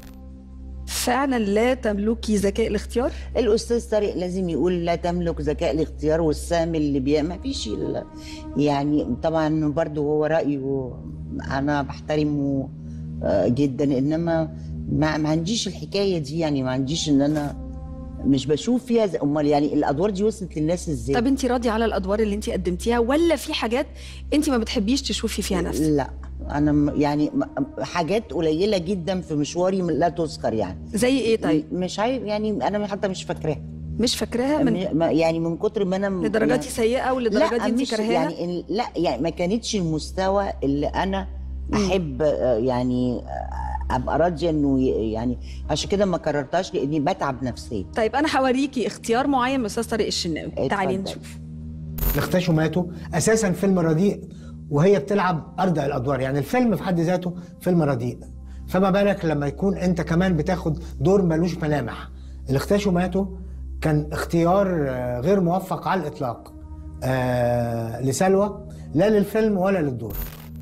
فعلا لا تملكي ذكاء الاختيار الاستاذ طارق لازم يقول لا تملك ذكاء الاختيار والسام اللي بي ما فيش ال- يعني طبعا برضو هو رايه انا بحترمه آه، جدا انما ما, ما عنديش الحكايه دي يعني ما عنديش ان انا مش بشوف فيها زي- امال يعني الادوار دي وصلت للناس ازاي طب انت راضيه على الادوار اللي انت قدمتيها ولا في حاجات انت ما بتحبيش تشوفي فيها نفسك لا انا م- يعني م- حاجات قليله جدا في مشواري من- لا تذكر يعني زي ايه طيب مش عارف يعني انا حتى مش فاكراها مش فاكراها من م- ما- يعني من كتر ما انا م- لدرجات يعني- سيئه ولدرجات لا انت مش كارهاها يعني ال- لا يعني ما كانتش المستوى اللي انا احب آه، يعني آه، ابقى راضيه انه ي- يعني عشان كده ما كررتهاش لاني بتعب نفسيا طيب انا هوريكي اختيار معين من استاذ طارق الشناوي تعالي اتفضل. نشوف اللي اختشوا ماتوا اساسا فيلم رديء وهي بتلعب ارضى الادوار يعني الفيلم في حد ذاته فيلم رديء فما بالك لما يكون انت كمان بتاخد دور ملوش ملامح اللي اختشوا ماتوا كان اختيار آه، غير موفق على الاطلاق آه لسلوى لا للفيلم ولا للدور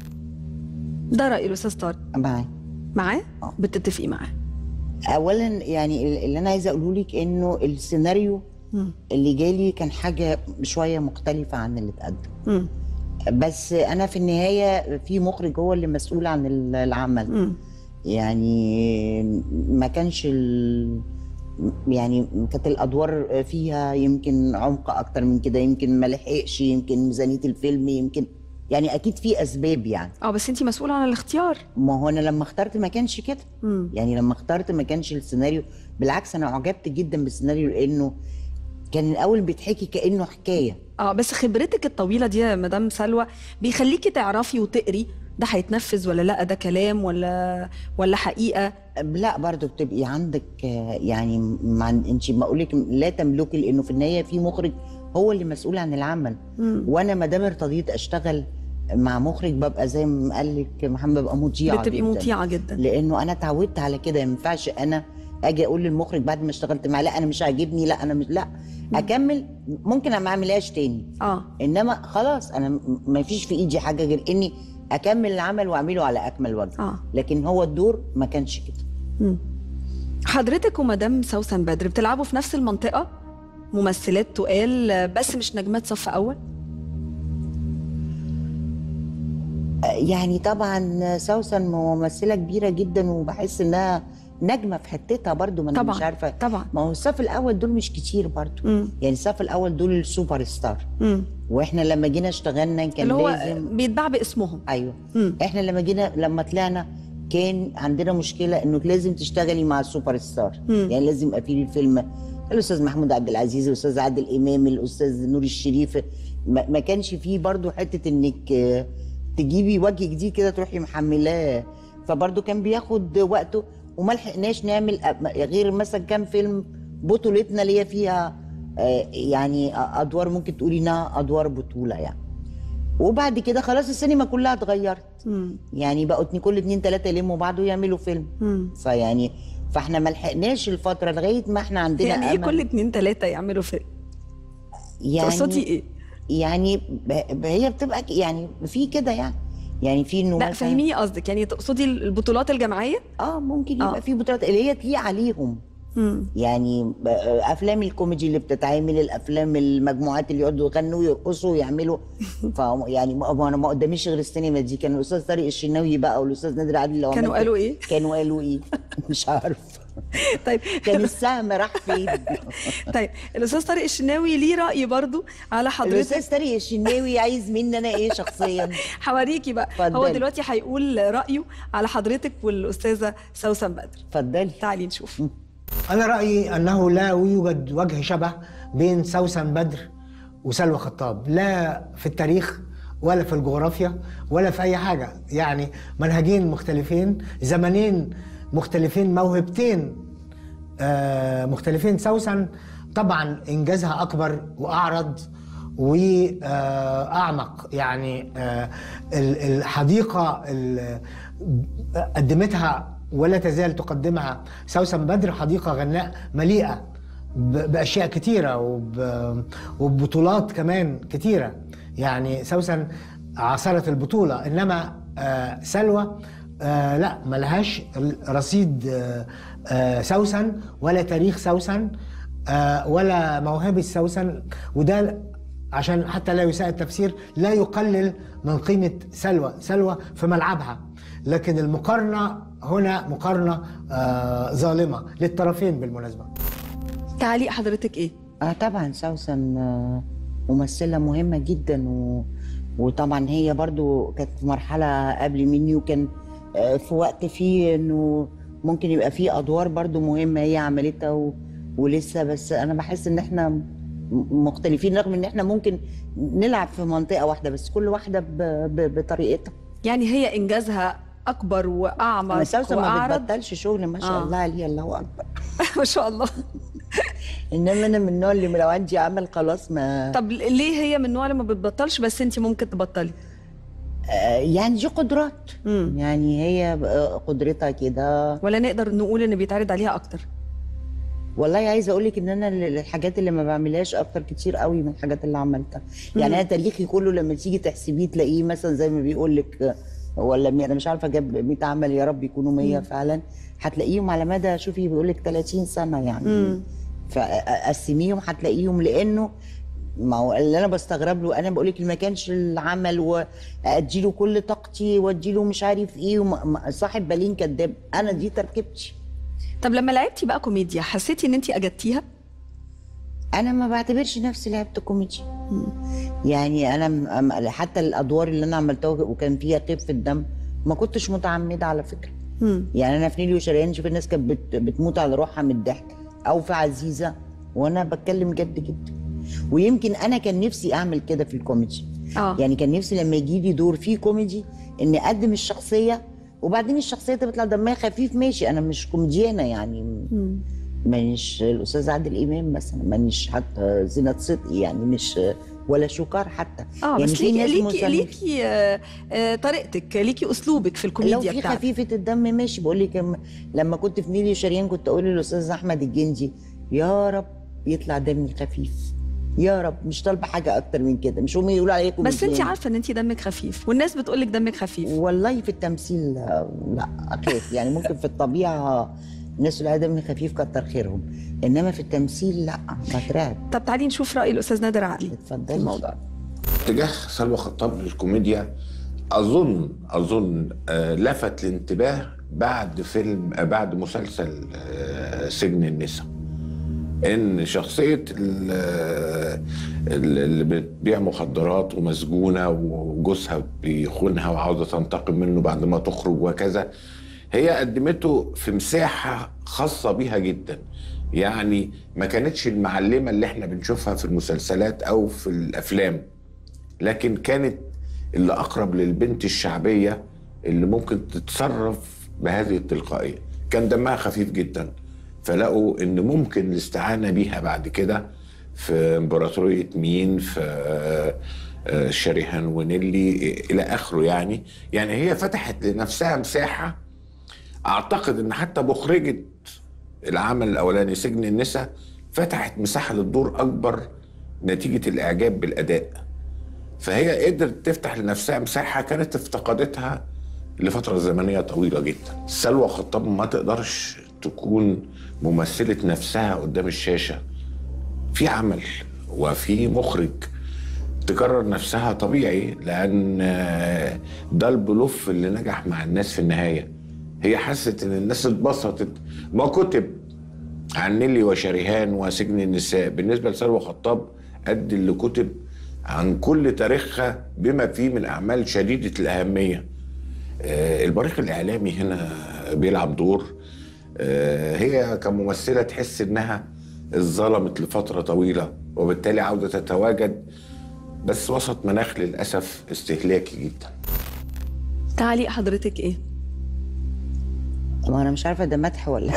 ده راي الاستاذ طارق معايا معاه آه. بتتفقي معاه اولا يعني ال- اللي انا عايزه اقوله لك انه السيناريو مم. اللي جالي كان حاجه شويه مختلفه عن اللي اتقدم مم. بس انا في النهايه في مخرج هو اللي مسؤول عن ال- العمل مم. يعني ما كانش ال... يعني كانت الادوار فيها يمكن عمق اكتر من كده يمكن ما لحقش يمكن ميزانيه الفيلم يمكن يعني اكيد في اسباب يعني اه بس انت مسؤوله عن الاختيار ما هو انا لما اخترت ما كانش كده مم. يعني لما اخترت ما كانش السيناريو بالعكس انا اعجبت جدا بالسيناريو لانه كان الاول بيتحكي كانه حكايه اه بس خبرتك الطويله دي يا مدام سلوى بيخليكي تعرفي وتقري ده هيتنفذ ولا لا ده كلام ولا ولا حقيقه لا برضو بتبقي عندك آه، يعني مع انت بقول لك لا تملكي لانه في النهايه في مخرج هو اللي مسؤول عن العمل مم. وانا ما دام ارتضيت اشتغل مع مخرج ببقى زي ما قال لك محمد ببقى مطيعه بتبقي جداً. مطيعه جدا لانه انا اتعودت على كده ما ينفعش انا اجي اقول للمخرج بعد ما اشتغلت معاه لا انا مش عاجبني لا انا مش لا اكمل ممكن ما اعملهاش تاني اه انما خلاص انا م- ما فيش في ايدي حاجه غير اني اكمل العمل واعمله على اكمل وجه اه لكن هو الدور ما كانش كده مم. حضرتك ومدام سوسن بدر بتلعبوا في نفس المنطقه ممثلات تقال بس مش نجمات صف اول يعني طبعا سوسن ممثله كبيره جدا وبحس انها نجمه في حتتها برضو ما انا طبعا مش عارفه طبعا ما هو الصف الاول دول مش كتير برضو مم. يعني الصف الاول دول السوبر ستار مم. واحنا لما جينا اشتغلنا كان اللي هو لازم بيتباع باسمهم ايوه مم. احنا لما جينا لما طلعنا كان عندنا مشكله انه لازم تشتغلي مع السوبر ستار مم. يعني لازم يبقى في الفيلم الاستاذ محمود عبد العزيز الاستاذ عادل امام الاستاذ نور الشريف ما ما كانش فيه برضو حته انك آه، تجيبي وجه جديد كده تروحي محملاه فبرضو كان بياخد وقته وما لحقناش نعمل أ- غير مثلا كام فيلم بطولتنا اللي هي فيها آه، يعني ادوار ممكن تقولي انها ادوار بطوله يعني وبعد كده خلاص السينما كلها اتغيرت مم. يعني بقوا اتنين- كل اتنين تلاته يلموا بعض ويعملوا فيلم مم. فيعني فاحنا ما لحقناش الفتره لغايه ما احنا عندنا يعني ايه أمل. كل اتنين تلاته يعملوا فيلم يعني تقصدي ايه يعني ب- ب- هي بتبقى ك- يعني في كده يعني يعني في انه لا مثلاً- فهميني قصدك يعني تقصدي البطولات الجماعيه اه ممكن يبقى آه. في بطولات اللي هي تليق عليهم مم. يعني ب- افلام الكوميدي اللي بتتعمل الافلام المجموعات اللي يقعدوا يغنوا ويرقصوا ويعملوا ف يعني ما ما انا ما قداميش غير السينما دي كان الاستاذ طارق الشناوي بقى والاستاذ نادر عادل لو كانوا عملت- قالوا ايه كانوا قالوا ايه مش عارف طيب كان السهم راح فين طيب الاستاذ طارق الشناوي ليه راي برضو على حضرتك الاستاذ طارق الشناوي عايز مني انا ايه شخصيا حواريكي بقى هو اتفضلي. دلوقتي هيقول رايه على حضرتك والاستاذه سوسن بدر اتفضلي تعالي نشوف أنا رأيي أنه لا يوجد وجه شبه بين سوسن بدر وسلوى خطاب لا في التاريخ ولا في الجغرافيا ولا في أي حاجة يعني منهجين مختلفين زمنين مختلفين موهبتين آه، مختلفين سوسن طبعا إنجازها أكبر وأعرض وأعمق يعني آه، ال- الحديقة ال- قدمتها ولا تزال تقدمها سوسن بدر حديقة غناء مليئة ب- بأشياء كتيرة وب- وببطولات كمان كتيرة يعني سوسن عاصرت البطولة إنما آه، سلوى آه، لا ملهاش رصيد آه، آه، سوسن ولا تاريخ سوسن آه، ولا موهبة سوسن وده عشان حتى لا يساء التفسير لا يقلل من قيمة سلوى سلوى في ملعبها لكن المقارنة هنا مقارنة آه، ظالمة للطرفين بالمناسبة تعليق حضرتك ايه اه طبعا سوسن آه، ممثله مهمه جدا و... وطبعا هي برضو كانت في مرحله قبل مني وكان آه، في وقت فيه انه ممكن يبقى فيه ادوار برضو مهمه هي عملتها و... ولسه بس انا بحس ان احنا م- مختلفين رغم ان احنا ممكن نلعب في منطقه واحده بس كل واحده ب... ب... بطريقتها يعني هي انجازها اكبر واعمق بس سوسن ما واعرض بتبطلش شغل ما شاء آه. الله عليها الله اكبر ما شاء الله انما انا من النوع اللي لو عندي عمل خلاص ما طب ليه هي من النوع اللي ما بتبطلش بس انت ممكن تبطلي آه، يعني دي قدرات مم. يعني هي آه، قدرتها كده ولا نقدر نقول ان بيتعرض عليها اكتر والله عايزه اقول لك ان انا ال- الحاجات اللي ما بعملهاش اكتر كتير قوي من الحاجات اللي عملتها يعني انا تاريخي كله لما تيجي تحسبيه تلاقيه مثلا زي ما بيقول لك آه، ولا مي- انا مش عارفه جاب 100 عمل يا رب يكونوا 100 فعلا هتلاقيهم على مدى شوفي بيقول لك 30 سنه يعني مم. فقسميهم هتلاقيهم لانه ما هو اللي انا بستغرب له انا بقول لك ما كانش العمل وادي له كل طاقتي وادي له مش عارف ايه وم- م- صاحب بالين كداب انا دي تركيبتي طب لما لعبتي بقى كوميديا حسيتي ان انت اجدتيها انا ما بعتبرش نفسي لعبت كوميدي يعني انا م- م- حتى الادوار اللي انا عملتها وكان فيها خفه دم ما كنتش متعمده على فكره مم. يعني انا في نيلي وشريان شوف الناس كانت بت- بتموت على روحها من الضحك او في عزيزه وانا بتكلم جد جدا ويمكن انا كان نفسي اعمل كده في الكوميدي اه يعني كان نفسي لما يجي لي دور فيه كوميدي اني اقدم الشخصيه وبعدين الشخصيه تطلع دمها خفيف ماشي انا مش كوميديانه يعني مم. مانيش الاستاذ عادل امام مثلا مانيش حتى زينة صدقي يعني مش ولا شوكار حتى اه يعني بس في ليكي ناس ليكي, مسلمة. ليكي آه، آه، طريقتك ليكي اسلوبك في لو الكوميديا في بتاعتك خفيفه الدم ماشي بقول لك لما- لما كنت في نيلي شريان كنت اقول للاستاذ احمد الجندي يا رب يطلع دمي خفيف يا رب مش طالبه حاجه اكتر من كده مش هم يقولوا عليا بس انت كوميديان. عارفه ان انت دمك خفيف والناس بتقول لك دمك خفيف والله في التمثيل آه، لا اخاف يعني ممكن في الطبيعه الناس اللي دم خفيف كتر خيرهم انما في التمثيل لا بترعب طب تعالي نشوف راي الاستاذ نادر عقلي في اتفضلي الموضوع اتجاه سلوى خطاب للكوميديا اظن اظن آه، لفت الانتباه بعد فيلم آه، بعد مسلسل آه، سجن النساء ان شخصيه ال- آه، اللي بتبيع مخدرات ومسجونه وجوزها بيخونها وعاوزه تنتقم منه بعد ما تخرج وكذا هي قدمته في مساحه خاصه بيها جدا يعني ما كانتش المعلمه اللي احنا بنشوفها في المسلسلات او في الافلام لكن كانت اللي اقرب للبنت الشعبيه اللي ممكن تتصرف بهذه التلقائيه كان دمها خفيف جدا فلقوا ان ممكن الاستعانه بيها بعد كده في امبراطوريه مين في آه، آه، شريهان ونيلي الى اخره يعني يعني هي فتحت لنفسها مساحه اعتقد ان حتى مخرجه العمل الاولاني سجن النساء فتحت مساحه للدور اكبر نتيجه الاعجاب بالاداء فهي قدرت تفتح لنفسها مساحه كانت افتقدتها لفتره زمنيه طويله جدا سلوى خطاب ما تقدرش تكون ممثله نفسها قدام الشاشه في عمل وفي مخرج تكرر نفسها طبيعي لان آه، ده البلوف اللي نجح مع الناس في النهايه هي حست ان الناس اتبسطت ما كتب عن نيلي وشريهان وسجن النساء بالنسبه لسلوى خطاب قد اللي كتب عن كل تاريخها بما فيه من اعمال شديده الاهميه آه، البريق الاعلامي هنا بيلعب دور آه، هي كممثله تحس انها اتظلمت لفتره طويله وبالتالي عاوزه تتواجد بس وسط مناخ للاسف استهلاكي جدا تعليق حضرتك ايه ما انا مش عارفه ده مدح ولا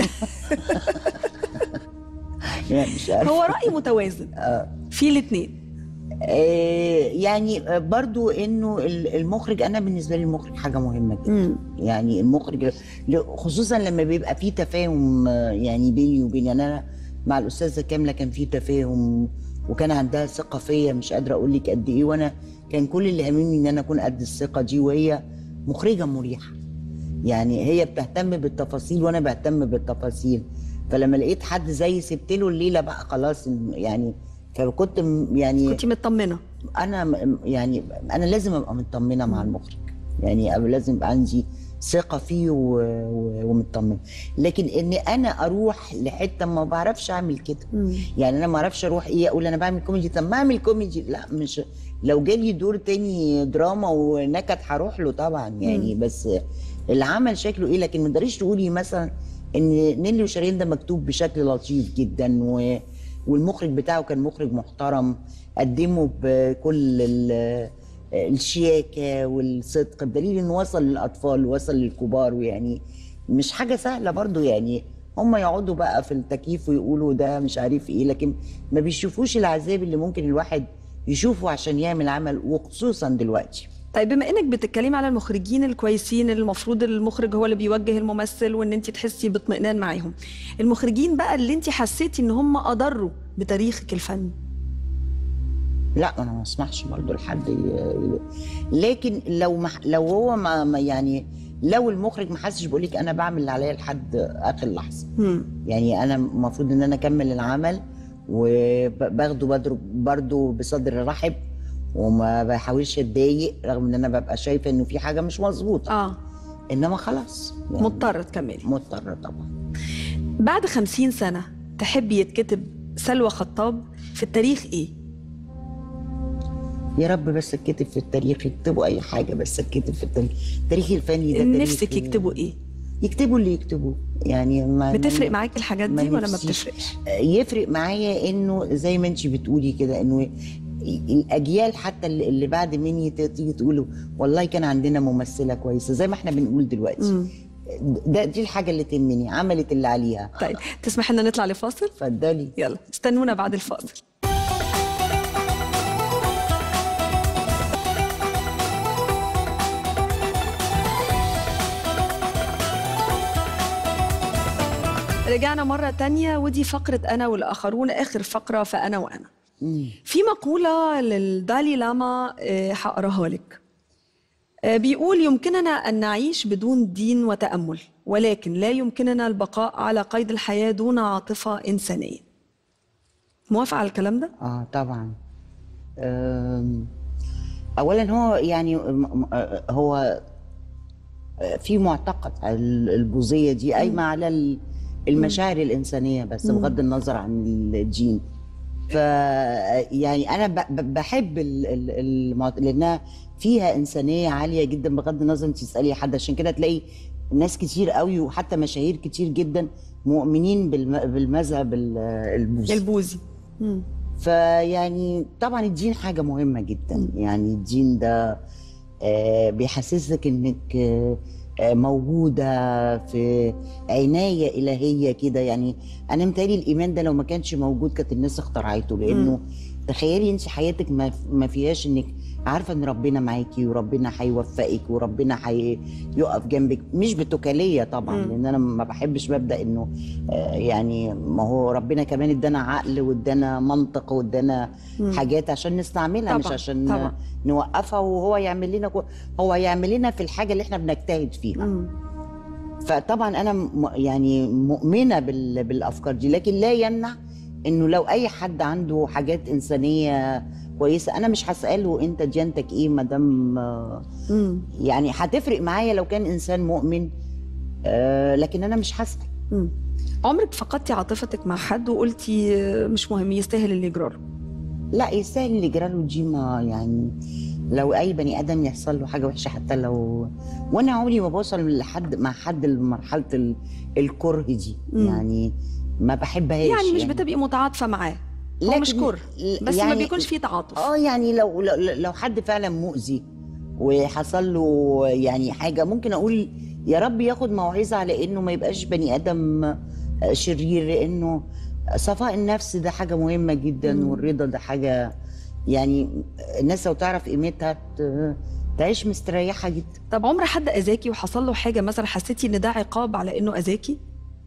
يعني مش عارفه هو راي متوازن في الاثنين آه، يعني آه، برضو انه ال- المخرج انا بالنسبه لي المخرج حاجه مهمه جدا يعني المخرج ل- خصوصا لما بيبقى في تفاهم آه، يعني بيني وبين يعني انا مع الاستاذه كامله كان في تفاهم وكان عندها ثقه فيا مش قادره اقول لك قد ايه وانا كان كل اللي هاممني ان انا اكون قد الثقه دي وهي مخرجه مريحه يعني هي بتهتم بالتفاصيل وانا بهتم بالتفاصيل فلما لقيت حد زي سبت له الليله بقى خلاص يعني فكنت م- يعني كنت مطمنه انا م- يعني انا لازم ابقى مطمنه مع المخرج يعني أبقى لازم يبقى عندي ثقه فيه و... و... ومطمنه لكن ان انا اروح لحته ما بعرفش اعمل كده يعني انا ما اعرفش اروح ايه اقول انا بعمل كوميدي طب ما اعمل كوميدي لا مش لو جالي دور تاني دراما ونكد هروح له طبعا يعني بس العمل شكله ايه لكن ما تقدريش تقولي مثلا ان نيلي وشيرين ده مكتوب بشكل لطيف جدا و... والمخرج بتاعه كان مخرج محترم قدمه بكل ال... الشياكه والصدق بدليل انه وصل للاطفال ووصل للكبار ويعني مش حاجه سهله برضو يعني هم يقعدوا بقى في التكييف ويقولوا ده مش عارف ايه لكن ما بيشوفوش العذاب اللي ممكن الواحد يشوفه عشان يعمل عمل وخصوصا دلوقتي طيب بما انك بتتكلمي على المخرجين الكويسين اللي المفروض المخرج هو اللي بيوجه الممثل وان انت تحسي باطمئنان معاهم المخرجين بقى اللي انت حسيتي ان هم اضروا بتاريخك الفني لا انا ما اسمحش برضه لحد ي- ي- لكن لو مح... لو هو ما ما يعني لو المخرج ما حسش بيقول لك انا بعمل اللي عليا لحد اخر لحظه مم. يعني انا المفروض ان انا اكمل العمل وباخده بدر- برضه بصدر رحب وما بحاولش اتضايق رغم ان انا ببقى شايفه انه في حاجه مش مظبوطه اه انما خلاص يعني مضطره تكملي مضطره طبعا بعد خمسين سنه تحبي يتكتب سلوى خطاب في التاريخ ايه يا رب بس اتكتب في التاريخ يكتبوا اي حاجه بس اتكتب في التاريخ التاريخ الفني ده تاريخ نفسك يكتبوا ايه يكتبوا اللي يكتبوه يعني ما بتفرق معاكي الحاجات دي ولا ما نفسيش. بتفرقش يفرق معايا انه زي ما انت بتقولي كده انه الاجيال حتى اللي اللي بعد مني ت- تيجي تقولوا والله كان عندنا ممثله كويسه زي ما احنا بنقول دلوقتي مم. ده دي الحاجه اللي تهمني عملت اللي عليها طيب تسمح لنا نطلع لفاصل اتفضلي يلا استنونا بعد الفاصل رجعنا مرة تانية ودي فقرة أنا والآخرون آخر فقرة فأنا وأنا في مقولة للدالي لاما آه، هقراها لك آه، بيقول يمكننا أن نعيش بدون دين وتأمل ولكن لا يمكننا البقاء على قيد الحياة دون عاطفة إنسانية موافقة على الكلام ده؟ اه طبعا أم، اولا هو يعني م- م- آه، هو آه، في معتقد ال- البوذيه دي قايمه على ال- المشاعر الانسانيه بس بغض النظر عن الدين ف يعني انا ب- ب- بحب ال- ال- المعت- لانها فيها انسانيه عاليه جدا بغض النظر انت تسالي حد عشان كده تلاقي ناس كتير قوي وحتى مشاهير كتير جدا مؤمنين بالم- بالمذهب ال- البوذي البوذي مم. فيعني طبعا الدين حاجة مهمة جدا يعني الدين ده آه، بيحسسك انك آه، آه، موجودة في عناية إلهية كده يعني أنا متهيألي الإيمان ده لو ما كانش موجود كانت الناس اخترعته لأنه تخيلي أنت حياتك ما ما فيهاش إنك عارفة إن ربنا معاكي وربنا هيوفقك وربنا هيقف جنبك مش بتكالية طبعا مم. لأن أنا ما بحبش مبدأ إنه آه، يعني ما هو ربنا كمان ادانا عقل وادانا منطق وادانا مم. حاجات عشان نستعملها مش طبعاً، عشان طبعاً. نوقفها وهو يعمل لنا كو... هو يعمل لنا في الحاجه اللي احنا بنجتهد فيها مم. فطبعا انا م... يعني مؤمنه بال... بالافكار دي لكن لا يمنع انه لو اي حد عنده حاجات انسانيه كويسه انا مش هساله انت ديانتك ايه ما دام آه، مم. يعني هتفرق معايا لو كان انسان مؤمن آه لكن انا مش هسال مم. عمرك فقدتي عاطفتك مع حد وقلتي آه، مش مهم يستاهل اللي يجراله لا يستاهل اللي جراله دي ما يعني لو اي بني ادم يحصل له حاجه وحشه حتى لو وانا عمري ما بوصل لحد مع حد لمرحله ال... الكره دي مم. يعني ما بحبهاش يعني مش بتبقي متعاطفة معاه هو مش كره بس ما بيكونش فيه تعاطف اه يعني لو لو, لو حد فعلا مؤذي وحصل له يعني حاجه ممكن اقول يا رب ياخد موعظه على انه ما يبقاش بني ادم شرير لانه صفاء النفس ده حاجه مهمه جدا مم. والرضا ده حاجه يعني الناس لو تعرف قيمتها ت- تعيش مستريحه جدا طب عمر حد اذاكي وحصل له حاجه مثلا حسيتي ان ده عقاب على انه اذاكي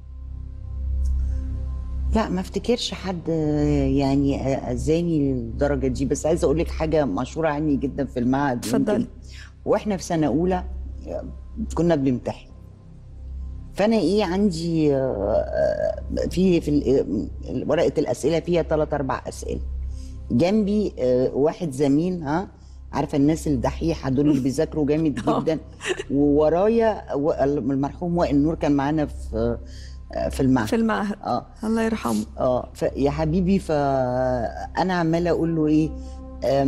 لا ما افتكرش حد يعني اذاني للدرجه دي بس عايزه اقول لك حاجه مشهوره عني جدا في المعهد اتفضلي. يمكن واحنا في سنه اولى كنا بنمتحن فانا ايه عندي آه، في في ال- ورقه الاسئله فيها ثلاث اربع اسئله جنبي آه، واحد زميل ها عارفه الناس الدحيحه دول اللي بيذاكروا جامد جدا وورايا و- المرحوم وائل نور كان معانا في آه، في المعهد في المعهد اه الله يرحمه اه ف- يا حبيبي فانا عماله اقول له ايه أم،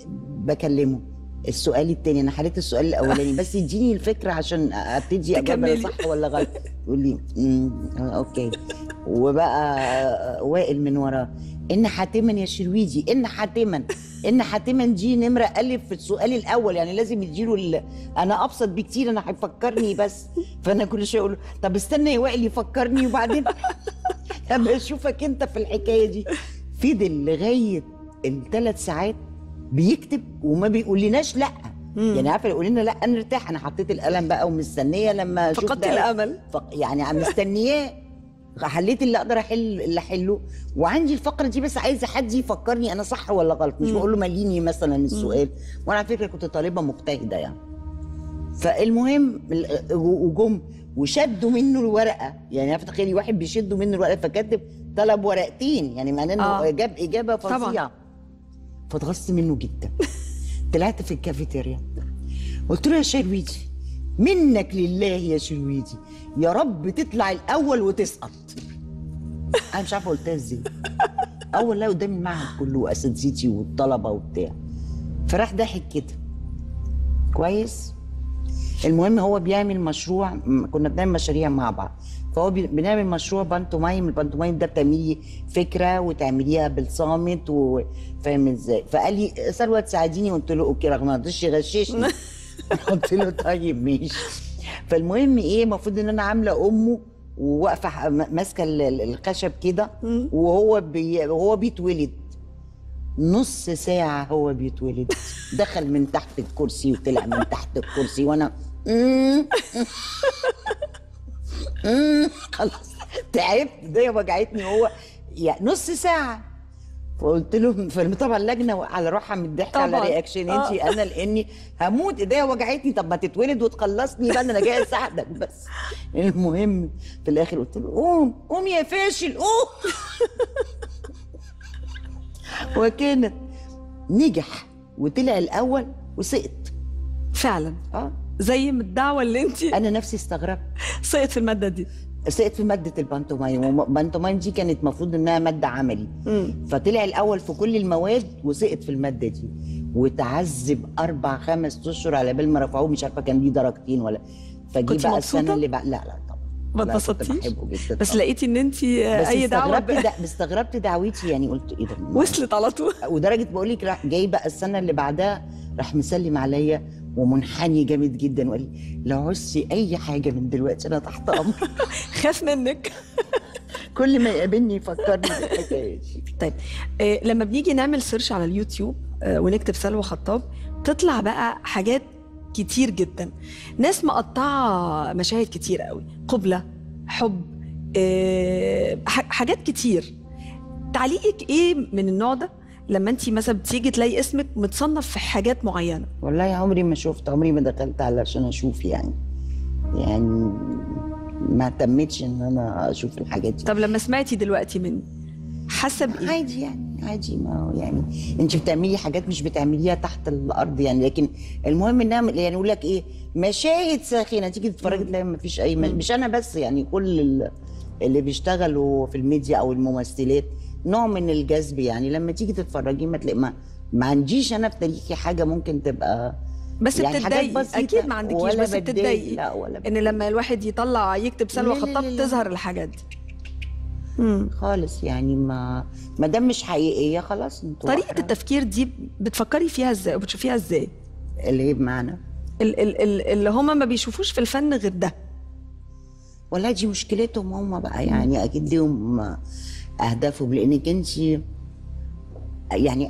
بكلمه السؤال التاني انا حليت السؤال الاولاني بس اديني الفكره عشان ابتدي اجاوب أنا تكملي. صح ولا غلط يقول لي "أمم، اوكي وبقى وائل من وراه ان حاتما يا شرويدي ان حاتما ان حاتما دي نمره الف في السؤال الاول يعني لازم يديله ال... انا ابسط بكتير انا هيفكرني بس فانا كل شويه اقول له طب استنى يا وائل يفكرني وبعدين لما اشوفك انت في الحكايه دي فضل لغايه الثلاث ساعات بيكتب وما بيقولناش لا يعني عارفه يقول لنا لا نرتاح انا حطيت القلم بقى ومستنيه لما اشوف فقدت ده. الامل ف... يعني عم مستنياه حليت اللي اقدر احل اللي احله وعندي الفقره دي بس عايزه حد يفكرني انا صح ولا غلط مش مم. بقول له ماليني مثلا السؤال وانا على فكره كنت طالبه مجتهده يعني فالمهم ال- وجم وشدوا منه الورقه يعني عارفه تخيلي واحد بيشدوا منه الورقه فكاتب طلب ورقتين يعني معناه انه آه. جاب اجابه طبعاً. فظيعه فاتغصت منه جدا طلعت في الكافيتيريا قلت له يا شرويدي منك لله يا شرويدي يا رب تطلع الاول وتسقط انا مش عارفه قلتها ازاي اول لا قدام المعهد كله واساتذتي والطلبه وبتاع فراح ضحك كده كويس المهم هو بيعمل مشروع م- كنا بنعمل مشاريع مع بعض فهو بي- بنعمل مشروع بانتومايم البانتومايم ده بتعملي فكره وتعمليها بالصامت وفاهم ازاي فقال لي سلوى تساعديني قلت له اوكي رغم ما رضيش يغششني قلت له طيب ماشي فالمهم ايه المفروض ان انا عامله امه وواقفه ح- م- ماسكه ال- ال- الخشب كده وهو بي وهو بيتولد نص ساعة هو بيتولد دخل من تحت الكرسي وطلع من تحت الكرسي وانا مم. مم. خلاص تعبت ايديا وجعتني وهو يعني نص ساعة فقلت له فطبعا اللجنه على روحها من الضحك على طبعاً. رياكشن آه. انت انا لاني هموت ايديا وجعتني طب ما تتولد وتخلصني بقى انا جاي اساعدك بس المهم في الاخر قلت له قوم قوم يا فاشل قوم وكانت نجح وطلع الاول وسقط فعلا اه زي ما الدعوه اللي انت انا نفسي استغربت سقط في الماده دي سقط في ماده البانتومايم والبانتومايم دي كانت المفروض انها ماده عملي مم. فطلع الاول في كل المواد وسقط في الماده دي وتعذب اربع خمس اشهر على بال ما رفعوه مش عارفه كان ليه درجتين ولا فجي كنتي بقى مبسوطة؟ السنه اللي بعد لا لا طبعا ما لا، كنت اتبسطتيش بحبه جدا بس طبعاً. لقيتي ان انت بس اي دعوه استغربت ب... دا استغربت دعوتي يعني قلت ايه ده وصلت على طول ودرجه بقول لك راح جاي بقى السنه اللي بعدها راح مسلم عليا ومنحني جامد جدا وقال لي لو عوزتي اي حاجه من دلوقتي انا تحت امرك خاف منك كل ما يقابلني يفكرني بالحكايه دي طيب آه لما بنيجي نعمل سيرش على اليوتيوب آه ونكتب سلوى خطاب تطلع بقى حاجات كتير جدا ناس مقطعه مشاهد كتير قوي قبله حب آه ح- حاجات كتير تعليقك ايه من النوع ده لما انت مثلا بتيجي تلاقي اسمك متصنف في حاجات معينه والله عمري ما شفت عمري ما دخلت علشان اشوف يعني يعني ما اهتمتش ان انا اشوف الحاجات دي طب لما سمعتي دلوقتي مني حاسه بايه عادي يعني عادي ما هو يعني انت بتعملي حاجات مش بتعمليها تحت الارض يعني لكن المهم انها يعني يقول لك ايه مشاهد ساخنه تيجي تتفرجي تلاقي ما فيش اي مش انا بس يعني كل ال- اللي بيشتغلوا في الميديا او الممثلات نوع من الجذب يعني لما تيجي تتفرجي ما تلاقي ما, ما عنديش انا في تاريخي حاجه ممكن تبقى بس يعني حاجات بتتضايقي بسيطة اكيد ما عندكيش ولا بس بتضايق، بتتضايقي لا ولا ان لما الواحد يطلع يكتب سلوى لا، لا، خطاب لا، لا. تظهر الحاجات دي مم. خالص يعني ما ما دام مش حقيقيه خلاص انتوا طريقه أحرار. التفكير دي بتفكري فيها ازاي وبتشوفيها ازاي اللي هي بمعنى ال- ال- ال- اللي هم ما بيشوفوش في الفن غير ده والله دي مشكلتهم هم بقى يعني اكيد ليهم اهدافهم لانك انت يعني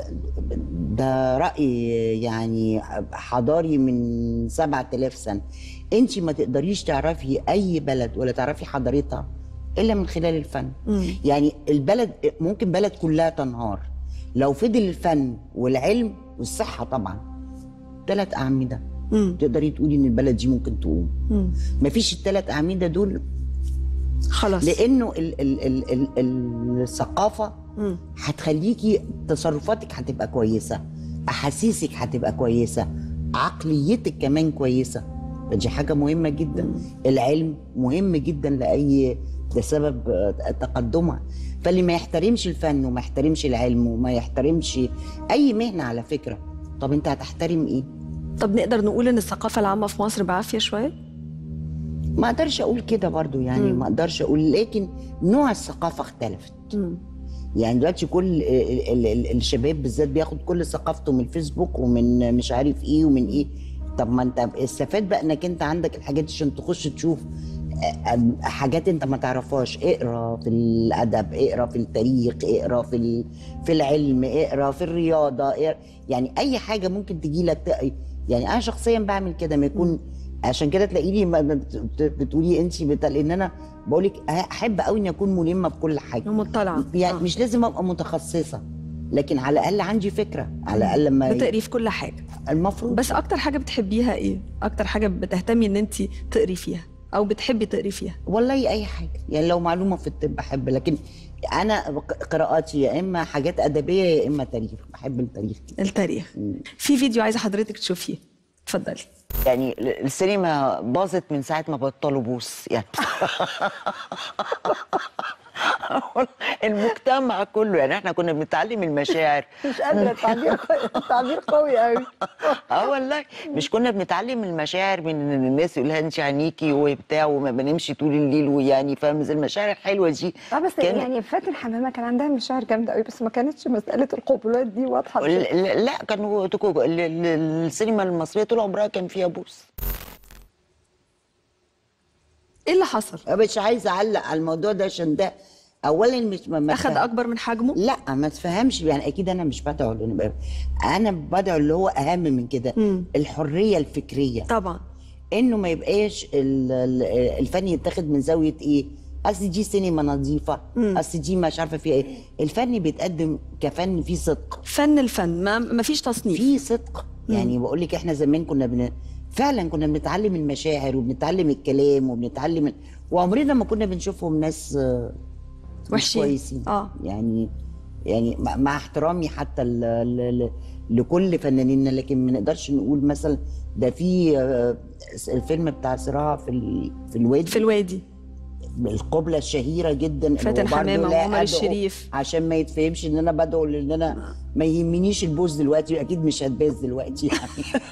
ده راي يعني حضاري من 7000 سنه انت ما تقدريش تعرفي اي بلد ولا تعرفي حضارتها الا من خلال الفن مم. يعني البلد ممكن بلد كلها تنهار لو فضل الفن والعلم والصحه طبعا ثلاث اعمده مم. تقدري تقولي ان البلد دي ممكن تقوم مم. مفيش الثلاث اعمده دول خلاص لانه ال ال ال ال الثقافه مم. هتخليكي تصرفاتك هتبقى كويسه احاسيسك هتبقى كويسه عقليتك كمان كويسه فدي حاجه مهمه جدا العلم مهم جدا لاي ده سبب آه، تقدمها فاللي ما يحترمش الفن وما يحترمش العلم وما يحترمش اي مهنه على فكره طب انت هتحترم ايه طب نقدر نقول ان الثقافه العامه في مصر بعافيه شويه ما اقدرش اقول كده برضو يعني مم. ما اقدرش اقول لكن نوع الثقافه اختلفت مم. يعني دلوقتي كل ال- ال- ال- الشباب بالذات بياخد كل ثقافته من الفيسبوك ومن مش عارف ايه ومن ايه طب ما انت استفاد بقى انك انت عندك الحاجات دي عشان تخش تشوف آه، آه، حاجات انت ما تعرفهاش اقرا في الادب اقرا في التاريخ اقرا في ال- في العلم اقرا في الرياضه اقرا يعني اي حاجه ممكن تجي لك يعني انا شخصيا بعمل كده ما يكون عشان كده تلاقيني ما- ما بت- بت- بتقولي انت بتاع لان انا بقول لك احب قوي اني اكون ملمه بكل حاجه مطلعه يعني مش لازم ابقى متخصصه لكن على الاقل عندي فكره على الاقل لما بتقري في كل حاجه المفروض بس اكتر حاجه بتحبيها ايه اكتر حاجه بتهتمي ان انت تقري فيها او بتحبي تقري فيها والله اي حاجه يعني لو معلومه في الطب بحب لكن انا قراءاتي يا اما حاجات ادبيه يا اما تاريخ بحب التاريخ التاريخ في فيديو عايزه حضرتك تشوفيه اتفضلي يعني السينما باظت من ساعه ما بطلوا بوس يعني المجتمع كله يعني احنا كنا بنتعلم المشاعر مش قادره التعبير التعبير قوي قوي اه والله مش كنا بنتعلم المشاعر من الناس يقولها انت عينيكي وبتاع وما بنمشي طول الليل ويعني فاهم زي المشاعر الحلوه دي اه بس كان- يعني فاتن حمامه كان عندها مشاعر جامده قوي بس ما كانتش مساله القبلات دي واضحه لا بشكل- لا- لا كانوا تكو- ال- ال- السينما المصريه طول عمرها كان فيها بوس ايه اللي حصل مش عايزه اعلق على الموضوع ده عشان ده اولا مش ما ما اخد تفهم- اكبر من حجمه لا ما تفهمش يعني اكيد انا مش بدعو لأن يبقى- انا بدعو اللي هو اهم من كده مم. الحريه الفكريه طبعا انه ما يبقاش ال- ال- الفن يتاخد من زاويه ايه اصل دي سينما نظيفه مم. اصل دي مش عارفه فيها ايه الفن بيتقدم كفن فيه صدق فن الفن ما ما فيش تصنيف في صدق يعني بقول لك احنا زمان كنا بن... فعلا كنا بنتعلم المشاعر وبنتعلم الكلام وبنتعلم ال... وعمرنا ما كنا بنشوفهم ناس آه، مش وحشين. كويسين اه يعني يعني مع مع احترامي حتى ل... ل... ل... لكل فنانينا لكن ما نقدرش نقول مثلا ده في آه، الفيلم بتاع صراع في ال... في الوادي في الوادي القبلة الشهيرة جدا فاتن وبرضه حمامة لا وعمر أدعو- الشريف. عشان ما يتفهمش ان انا بدعو لان انا ما يهمنيش البوز دلوقتي اكيد مش هتباز دلوقتي يعني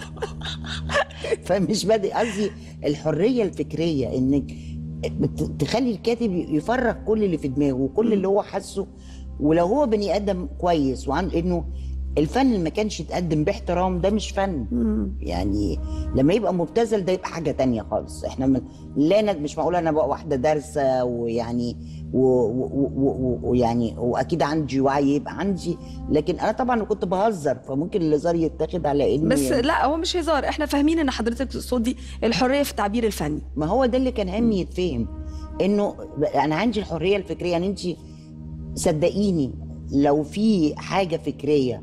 فمش بدي قصدي الحرية الفكرية انك بت- تخلي الكاتب يفرغ كل اللي في دماغه وكل اللي هو حاسه ولو هو بني ادم كويس وعن انه الفن اللي ما كانش يتقدم باحترام ده مش فن مم. يعني لما يبقى مبتذل ده يبقى حاجه تانية خالص احنا من لا أنا مش معقول انا بقى واحده دارسه ويعني ويعني و و و ويعني واكيد عندي وعي يبقى عندي لكن انا طبعا كنت بهزر فممكن الهزار يتاخد على انه بس يعني لا هو مش هزار احنا فاهمين ان حضرتك تقصدي الحريه في التعبير الفني ما هو ده اللي كان همي يتفهم انه انا عندي الحريه الفكريه يعني انت صدقيني لو في حاجه فكريه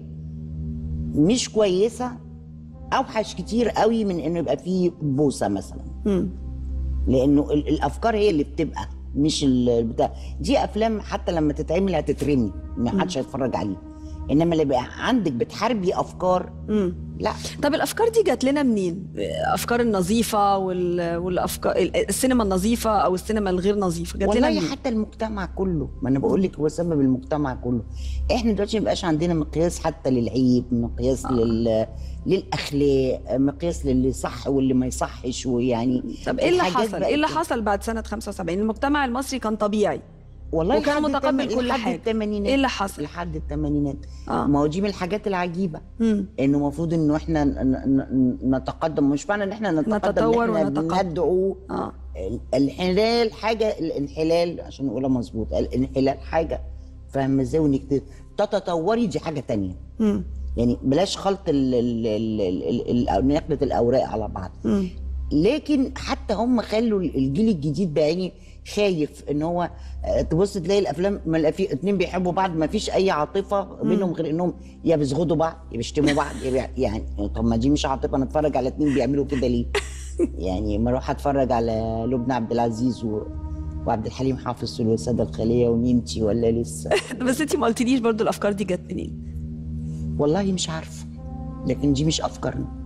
مش كويسه اوحش كتير قوي من انه يبقى في بوسه مثلا مم. لانه ال- الافكار هي اللي بتبقى مش ال- البتاع دي افلام حتى لما تتعمل هتترمي ما حدش هيتفرج عليها انما اللي بقى عندك بتحاربي افكار مم. لا طب الافكار دي جات لنا منين افكار النظيفه وال... والافكار السينما النظيفه او السينما الغير نظيفه جات لنا والله منين حتى المجتمع كله ما انا بقول لك هو سبب المجتمع كله احنا دلوقتي ما بقاش عندنا مقياس حتى للعيب مقياس آه. لل للاخلاق مقياس للي صح واللي ما يصحش ويعني طب ايه اللي الحاجات حصل بقت- ايه اللي حصل بعد سنه 75 المجتمع المصري كان طبيعي والله وكان لحد متقبل التم- كل لحد حاجة. الثمانينات ايه اللي حصل لحد الثمانينات آه. ما هو دي من الحاجات العجيبه مم. انه المفروض انه احنا ن- ن- ن- نتقدم مش معنى ان احنا نتقدم نتطور ان احنا ونتقدم. ندعو اه ال- الانحلال حاجه الانحلال عشان نقولها مظبوط الانحلال حاجه فاهمه ازاي وانك ت- تتطوري دي حاجه تانية مم. يعني بلاش خلط ال ال ال ال ال نقله الاوراق على بعض مم. لكن حتى هم خلوا الجيل الجديد بعيني خايف ان هو آه، تبص تلاقي الافلام ما لا في اتنين بيحبوا بعض ما فيش اي عاطفه بينهم غير انهم يا بيزغدوا بعض يا بيشتموا بعض يا بي- يعني طب ما دي مش عاطفه نتفرج على اتنين بيعملوا كده ليه؟ يعني ما اروح اتفرج على لبنى عبد العزيز و... وعبد الحليم حافظ والوساده الخاليه وميمتي ولا لسه بس انت ما قلتليش برضو الافكار دي جت منين والله مش عارفه لكن دي مش افكارنا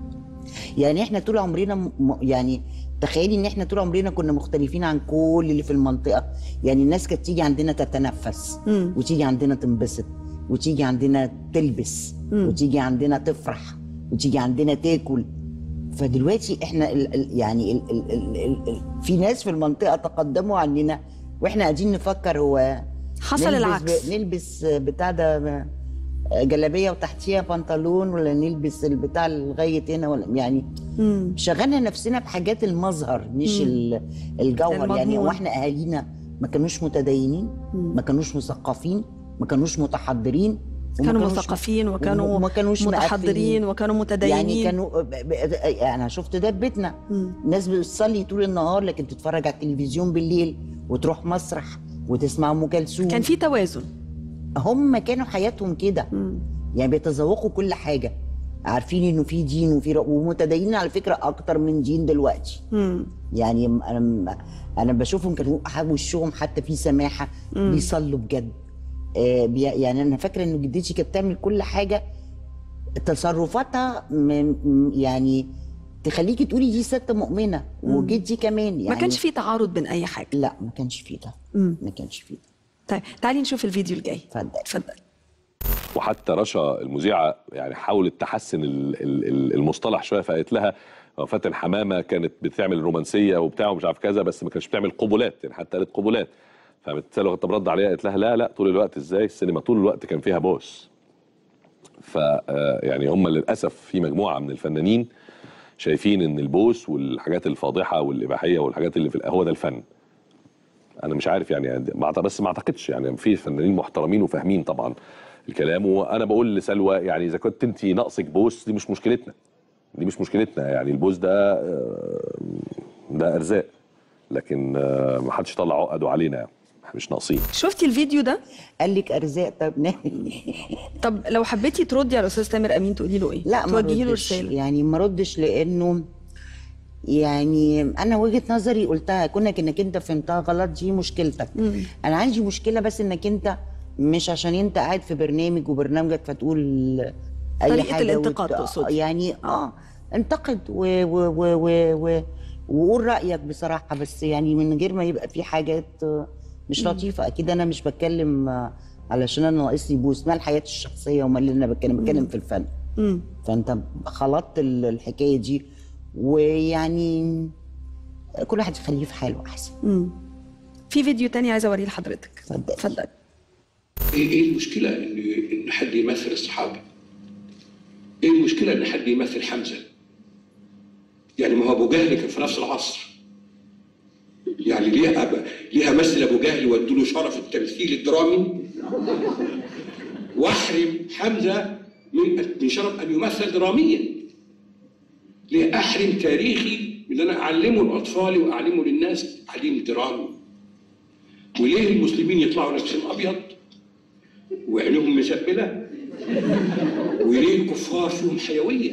يعني احنا طول عمرنا م... م- يعني تخيلي ان احنا طول عمرنا كنا مختلفين عن كل اللي في المنطقه يعني الناس كانت تيجي عندنا تتنفس مم. وتيجي عندنا تنبسط وتيجي عندنا تلبس مم. وتيجي عندنا تفرح وتيجي عندنا تاكل فدلوقتي احنا ال ال يعني ال ال ال ال ال في ناس في المنطقه تقدموا عننا واحنا قاعدين نفكر هو حصل نلبس العكس. ب... نلبس بتاع ده جلابيه وتحتيها بنطلون ولا نلبس البتاع لغايه هنا ولا يعني مم. شغلنا نفسنا بحاجات المظهر مش مم. ال- الجوهر يعني المضمون. واحنا اهالينا ما كانوش متدينين مم. ما كانوش مثقفين ما كانوش متحضرين وما كانوا كانوش- مثقفين وكانوا وما كانوش متحضرين مقفلين. وكانوا متدينين يعني كانوا ب- ب- انا شفت ده في بيتنا مم. ناس بتصلي طول النهار لكن تتفرج على التلفزيون بالليل وتروح مسرح وتسمع ام كلثوم كان في توازن هم كانوا حياتهم كده مم. يعني بيتذوقوا كل حاجه عارفين انه في دين وفي ر- ومتدينين على فكره اكتر من دين دلوقتي مم. يعني انا انا بشوفهم كانوا وشهم حتى في سماحه مم. بيصلوا بجد آه بي يعني انا فاكره ان جدتي كانت بتعمل كل حاجه تصرفاتها م- م- يعني تخليكي تقولي دي ست مؤمنه وجدي كمان يعني ما كانش في تعارض بين اي حاجه لا ما كانش في ده مم. ما كانش في ده طيب تعالي نشوف الفيديو الجاي اتفضل اتفضل وحتى رشا المذيعه يعني حاولت تحسن ال- ال- ال- المصطلح شويه فقالت لها هو فاتن حمامه كانت بتعمل رومانسيه وبتاع ومش عارف كذا بس ما كانتش بتعمل قبلات يعني حتى قالت قبلات فقامت سالوا طب رد عليها قالت لها لا لا طول الوقت ازاي السينما طول الوقت كان فيها بوس ف آه، يعني هم للاسف في مجموعه من الفنانين شايفين ان البوس والحاجات الفاضحه والاباحيه والحاجات اللي في ال- هو ده الفن انا مش عارف يعني ما أعت- بس ما اعتقدش يعني في فنانين محترمين وفاهمين طبعا الكلام وانا بقول لسلوى يعني اذا كنت انت ناقصك بوس دي مش مشكلتنا دي مش مشكلتنا يعني البوس ده آه، ده ارزاق لكن آه، ما حدش يطلع عقده علينا يعني. احنا مش ناقصين شفتي الفيديو ده قال لك ارزاق طب نعمل طب لو حبيتي تردي على الاستاذ تامر امين تقولي له ايه لا ما توجهي له ردش رساله يعني ما ردش لانه يعني انا وجهه نظري قلتها كونك انك انت فهمتها غلط دي مشكلتك مم. انا عندي مشكله بس انك انت مش عشان انت قاعد في برنامج وبرنامجك فتقول اي طريقة حاجه الانتقاد تقصدي. يعني اه انتقد و و و و و وقول رايك بصراحه بس يعني من غير ما يبقى في حاجات آه، مش لطيفه اكيد انا مش بتكلم آه، علشان انا ناقصني بوس مال حياتي الشخصيه ومال اللي انا بتكلم بتكلم في الفن مم. فانت خلطت ال- الحكايه دي ويعني كل واحد يخليه في حاله احسن مم. في فيديو تاني عايزه اوريه لحضرتك اتفضل اتفضل ايه ايه المشكله ان ان حد يمثل الصحابه؟ ايه المشكله ان حد يمثل حمزه؟ يعني ما هو ابو جهل كان في نفس العصر. يعني ليه أب... ليه امثل ابو جهل وادوا له شرف التمثيل الدرامي واحرم حمزه من من شرف ان يمثل دراميا. ليه احرم تاريخي من اللي انا اعلمه لاطفالي واعلمه للناس تعليم درامي. وليه المسلمين يطلعوا لابسين ابيض وعينهم مسبله وليه الكفار فيهم حيويه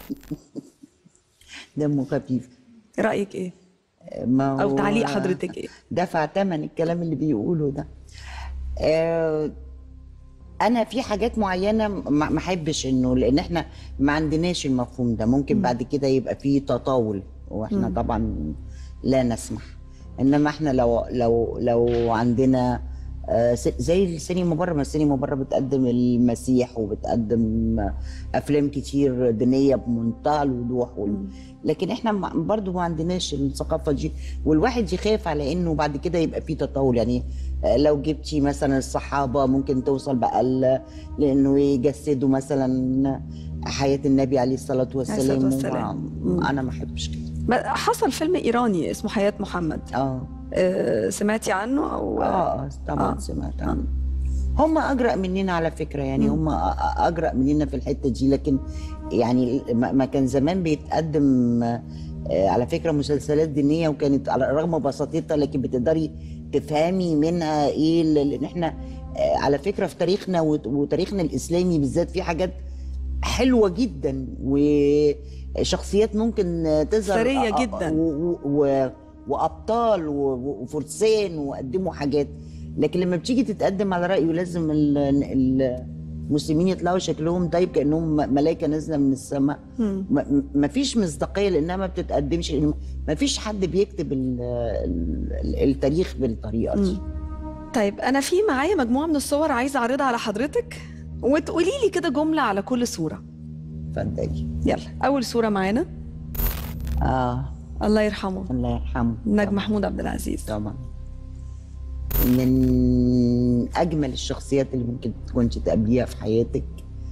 دمه خفيف رايك ايه ما او هو تعليق حضرتك ايه دفع ثمن الكلام اللي بيقوله ده آه انا في حاجات معينه ما ما احبش انه لان احنا ما عندناش المفهوم ده ممكن بعد كده يبقى في تطاول واحنا مم. طبعا لا نسمح انما احنا لو لو لو عندنا آه، س- زي السينما بره ما السينما بره بتقدم المسيح وبتقدم افلام كتير دينيه بمنتهى الوضوح وال... لكن احنا ما- برضو ما عندناش الثقافه دي والواحد يخاف على انه بعد كده يبقى في تطاول يعني آه، لو جبتي مثلا الصحابه ممكن توصل بقى ل- لانه يجسدوا مثلا حياه النبي عليه الصلاه والسلام, والسلام. وما- انا ما احبش كده ما- حصل فيلم ايراني اسمه حياه محمد اه آه، سمعتي عنه او اه طبعا آه. سمعت عنه هم اجرأ مننا على فكره يعني هم أ- أ- اجرأ مننا في الحته دي لكن يعني ما ما كان زمان بيتقدم آه، على فكره مسلسلات دينيه وكانت على رغم بساطتها لكن بتقدري تفهمي منها ايه ل- لان احنا آه، على فكره في تاريخنا وت- وتاريخنا الاسلامي بالذات في حاجات حلوه جدا وشخصيات ممكن تظهر ثرية آه، آه، جداً. و- و- و- وابطال و- و- وفرسان وقدموا حاجات لكن لما بتيجي تتقدم على رايه لازم ال ال مسلمين يطلعوا شكلهم طيب كانهم م- ملائكه نازله من السماء مم. ما فيش مصداقيه لانها ما بتتقدمش ما فيش حد بيكتب ال- ال- التاريخ بالطريقه دي طيب انا في معايا مجموعه من الصور عايزه اعرضها على حضرتك وتقولي لي كده جمله على كل صوره اتفضلي يلا اول صوره معانا اه الله يرحمه الله يرحمه نجم محمود عبد العزيز طبعا من اجمل الشخصيات اللي ممكن تكونش تقابليها في حياتك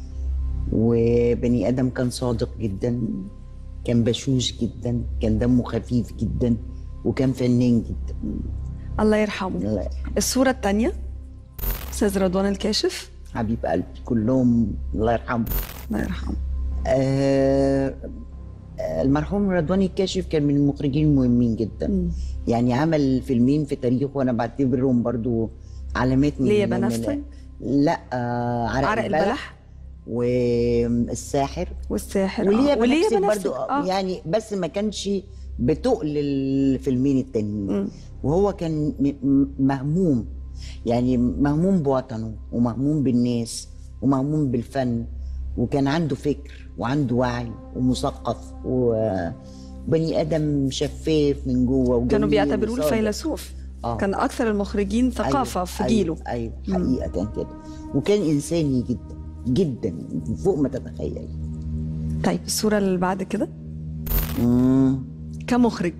وبني ادم كان صادق جدا كان بشوش جدا كان دمه خفيف جدا وكان فنان جدا الله يرحمه الله الصوره الثانيه استاذ رضوان الكاشف حبيب قلبي كلهم الله يرحمه الله يرحمه آه آه، المرحوم رضوان الكاشف كان من المخرجين المهمين جدا يعني عمل فيلمين في تاريخه وانا بعتبرهم برضو علامات من ليه من- بنفسك؟ لا آه عرق, عرق البلح, البلح والساحر والساحر وليا آه. وليا بنفسك بنفسك برضو آه. آه. يعني بس ما كانش بتقل الفيلمين التانيين وهو كان م- م- مهموم يعني مهموم بوطنه ومهموم بالناس ومهموم بالفن وكان عنده فكر وعنده وعي ومثقف وبني ادم شفاف من جوه وجميل كانوا بيعتبروه وصادق. الفيلسوف آه. كان اكثر المخرجين ثقافه أيوة في أيوة جيله ايوه حقيقه كده وكان انساني جدا جدا فوق ما تتخيل طيب الصوره اللي بعد كده مم. كمخرج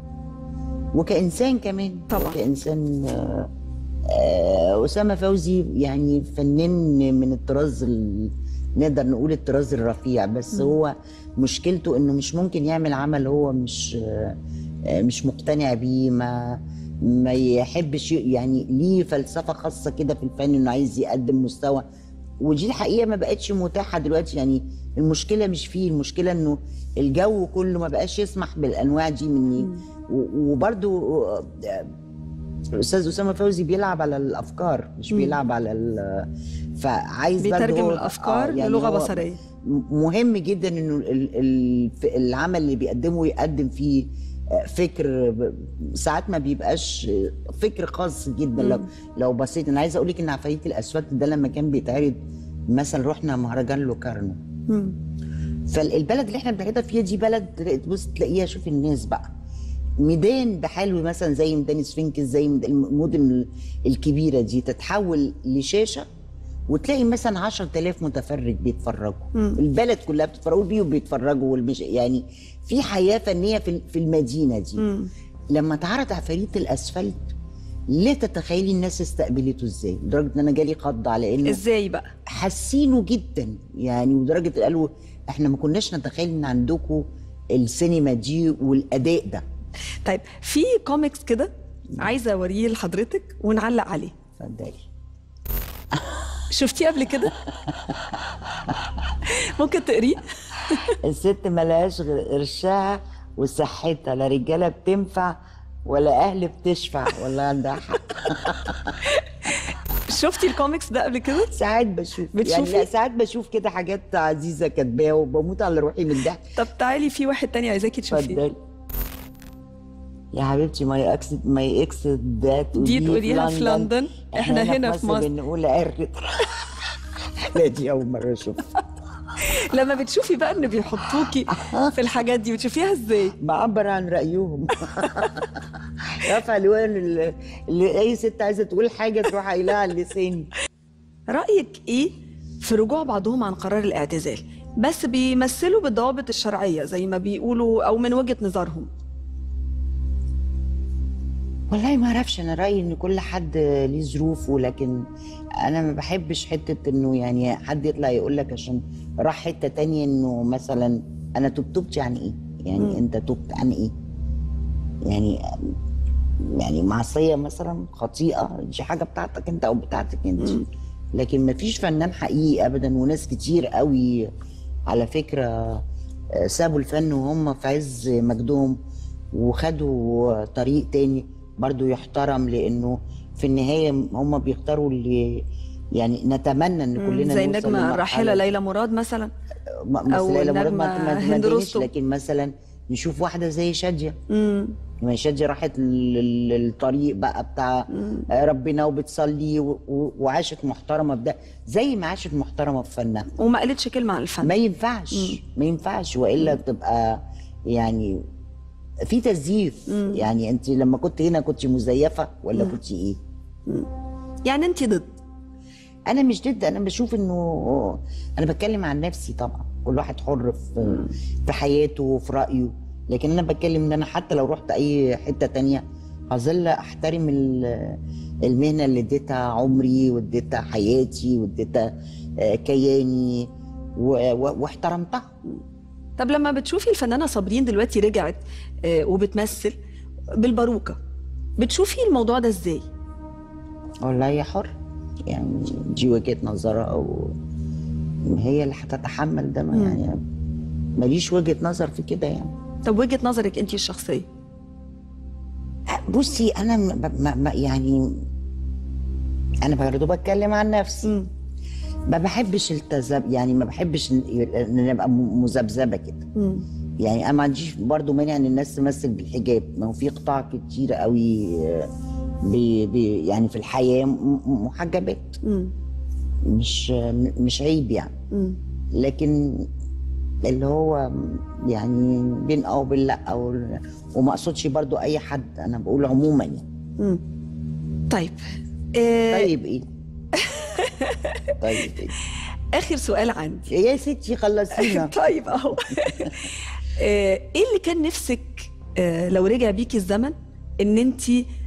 وكإنسان كمان طبعا كإنسان آه، آه، أسامة فوزي يعني فنان من الطراز ال- نقدر نقول الطراز الرفيع بس مم. هو مشكلته انه مش ممكن يعمل عمل هو مش آه، آه، مش مقتنع بيه ما ما يحبش ي- يعني ليه فلسفه خاصه كده في الفن انه عايز يقدم مستوى ودي الحقيقه ما بقتش متاحه دلوقتي يعني المشكله مش فيه المشكله انه الجو كله ما بقاش يسمح بالانواع دي مني وبرده الاستاذ اسامه فوزي بيلعب على الافكار مش مم. بيلعب على ال فعايز برضه بيترجم هو- الافكار آه، يعني للغه هو بصريه م- مهم جدا انه ال- ال- ف- العمل اللي بيقدمه يقدم فيه آه، فكر ب- ساعات ما بيبقاش آه، فكر خاص جدا لو مم. لو بصيت انا عايزه اقول لك ان عفاريت الاسفلت ده لما كان بيتعرض مثلا رحنا مهرجان لوكارنو مم. فالبلد اللي احنا بنعرضها فيها دي بلد تبص تلاقيها شوف الناس بقى ميدان بحلو مثلا زي ميدان سفنكس زي ميد- المدن الكبيره دي تتحول لشاشه وتلاقي مثلا 10000 متفرج بيتفرجوا مم. البلد كلها بتتفرجوا بيه وبيتفرجوا والمش يعني في حياه فنيه في في المدينه دي مم. لما اتعرض عفاريت الاسفلت لا تتخيلي الناس استقبلته ازاي لدرجه ان انا جالي خض على انه ازاي بقى حاسينه جدا يعني ودرجه قالوا احنا ما كناش نتخيل ان عندكم السينما دي والاداء ده طيب في كوميكس كده عايزه اوريه لحضرتك ونعلق عليه اتفضلي شفتيه قبل كده ممكن تقريه الست ملهاش غير قرشها وصحتها لا رجاله بتنفع ولا اهل بتشفع ولا عندها حق شفتي الكوميكس ده قبل كده ساعات بشوف بتشوفي؟ يعني لا ساعات بشوف كده حاجات عزيزه كاتباها وبموت على روحي من الضحك طب تعالي في واحد تاني عايزاكي تشوفيه اتفضلي يا حبيبتي ماي اكس ماي اكس ده دي تقوليها في لندن احنا هنا في مصر بنقول عرت لا دي اول مره اشوفها لما بتشوفي بقى ان بيحطوكي في الحاجات دي بتشوفيها ازاي بعبر عن رايهم رفع الوان اللي اللي اي ست عايزه تقول حاجه تروح قايلها على اللسان رايك ايه في رجوع بعضهم عن قرار الاعتزال بس بيمثلوا بالضوابط الشرعيه زي ما بيقولوا او من وجهه نظرهم والله ما اعرفش انا رايي ان كل حد ليه ظروفه لكن انا ما بحبش حته انه يعني حد يطلع يقول لك عشان راح حته تانية انه مثلا انا تبت تبت يعني ايه؟ يعني مم. انت تبت عن ايه؟ يعني يعني معصيه مثلا خطيئه دي حاجه بتاعتك انت او بتاعتك انت لكن ما فيش فنان حقيقي ابدا وناس كتير قوي على فكره آه، سابوا الفن وهم في عز مجدهم وخدوا طريق تاني برضو يحترم لانه في النهايه هم بيختاروا اللي يعني نتمنى ان كلنا زي نوصل النجمه لمرحلة الراحله ليلى مراد مثلا م- بس أو ليلى مراد ما النجمة ما- ما هند تمنيش، رستم. لكن مثلا نشوف واحده زي شاديه امم ما هي شاديه راحت لل- للطريق بقى بتاع آه، ربنا وبتصلي و- و- وعاشت محترمه في ده زي ما عاشت محترمه في فنها وما قالتش كلمه عن الفن ما ينفعش ما ينفعش والا تبقى يعني في تزييف يعني انت لما كنت هنا كنت مزيفه ولا كنت ايه يعني انت ضد انا مش ضد انا بشوف انه انا بتكلم عن نفسي طبعا كل واحد حر في في حياته وفي رايه لكن انا بتكلم ان انا حتى لو رحت اي حته تانية هظل احترم ال- المهنه اللي اديتها عمري واديتها حياتي واديتها آه، كياني و- و- واحترمتها طب لما بتشوفي الفنانه صابرين دلوقتي رجعت آه، وبتمثل بالباروكه بتشوفي الموضوع ده ازاي والله هي حر يعني دي وجهه نظرها او هي اللي هتتحمل ده ما يعني ماليش وجهه نظر في كده يعني طب وجهه نظرك انت الشخصيه بصي انا م- ما ما يعني انا برضه بتكلم عن نفسي ما بحبش التذب يعني ما بحبش ان إن نبقى م- مذبذبه كده يعني انا ما عنديش برضه مانع ان الناس تمثل بالحجاب ما هو في قطاع كتير قوي آه، بي بي يعني في الحياه م- م- محجبات مش م- مش عيب يعني لكن اللي هو يعني بين اه وبين لا وال- وما اقصدش برضو اي حد انا بقول عموما يعني مم. طيب آه طيب ايه طيب ايه اخر سؤال عندي يا ستي خلصينا طيب اهو آه، ايه اللي كان نفسك آه، لو رجع بيكي الزمن ان انت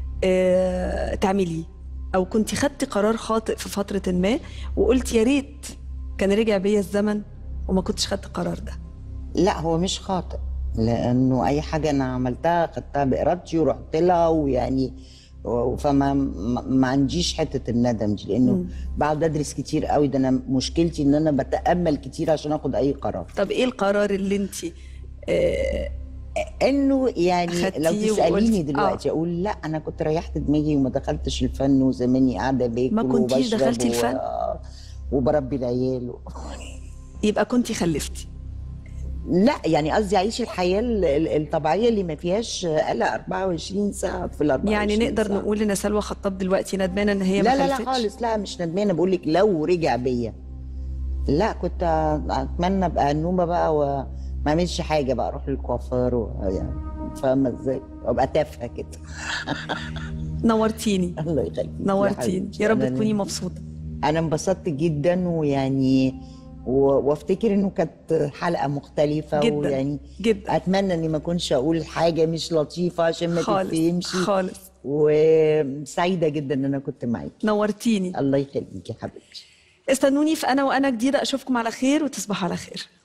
تعمليه او كنت خدتي قرار خاطئ في فتره ما وقلت يا ريت كان رجع بيا الزمن وما كنتش خدت القرار ده لا هو مش خاطئ لانه اي حاجه انا عملتها خدتها بارادتي ورحت لها ويعني و- فما ما ما عنديش حته الندم دي لانه مم. بقعد ادرس كتير قوي ده انا مشكلتي ان انا بتامل كتير عشان اخد اي قرار طب ايه القرار اللي انت آه انه يعني لو خدتيه تساليني وقلتي- دلوقتي آه. اقول لا انا كنت ريحت دماغي وما دخلتش الفن وزماني قاعده باكل ما كنتيش وبشرب دخلتي و- الفن؟ وبربي العيال و... يبقى كنت خلفتي لا يعني قصدي اعيش الحياه ال- ال- الطبيعيه اللي ما فيهاش قلق 24 ساعه في ال 24 يعني نقدر ساعة. نقول ان سلوى خطاب دلوقتي ندمانه ان هي لا ما لا لا خلفتش خالص لا مش ندمانه بقول لك لو رجع بيا لا كنت اتمنى ابقى النومه بقى وما اعملش حاجه بقى اروح للكوافير و... يعني فاهمه ازاي وابقى تافهه كده نورتيني الله يخليك نورتيني يا رب أنا- تكوني مبسوطه انا انبسطت جدا ويعني و- وافتكر انه كانت حلقه مختلفه جداً، ويعني جدا اتمنى اني ما اكونش اقول حاجه مش لطيفه عشان ما خالص، تتفهمش خالص. وسعيده جدا ان انا كنت معاكي نورتيني الله يخليكي يا حبيبتي استنوني في انا وانا جديده اشوفكم على خير وتصبحوا على خير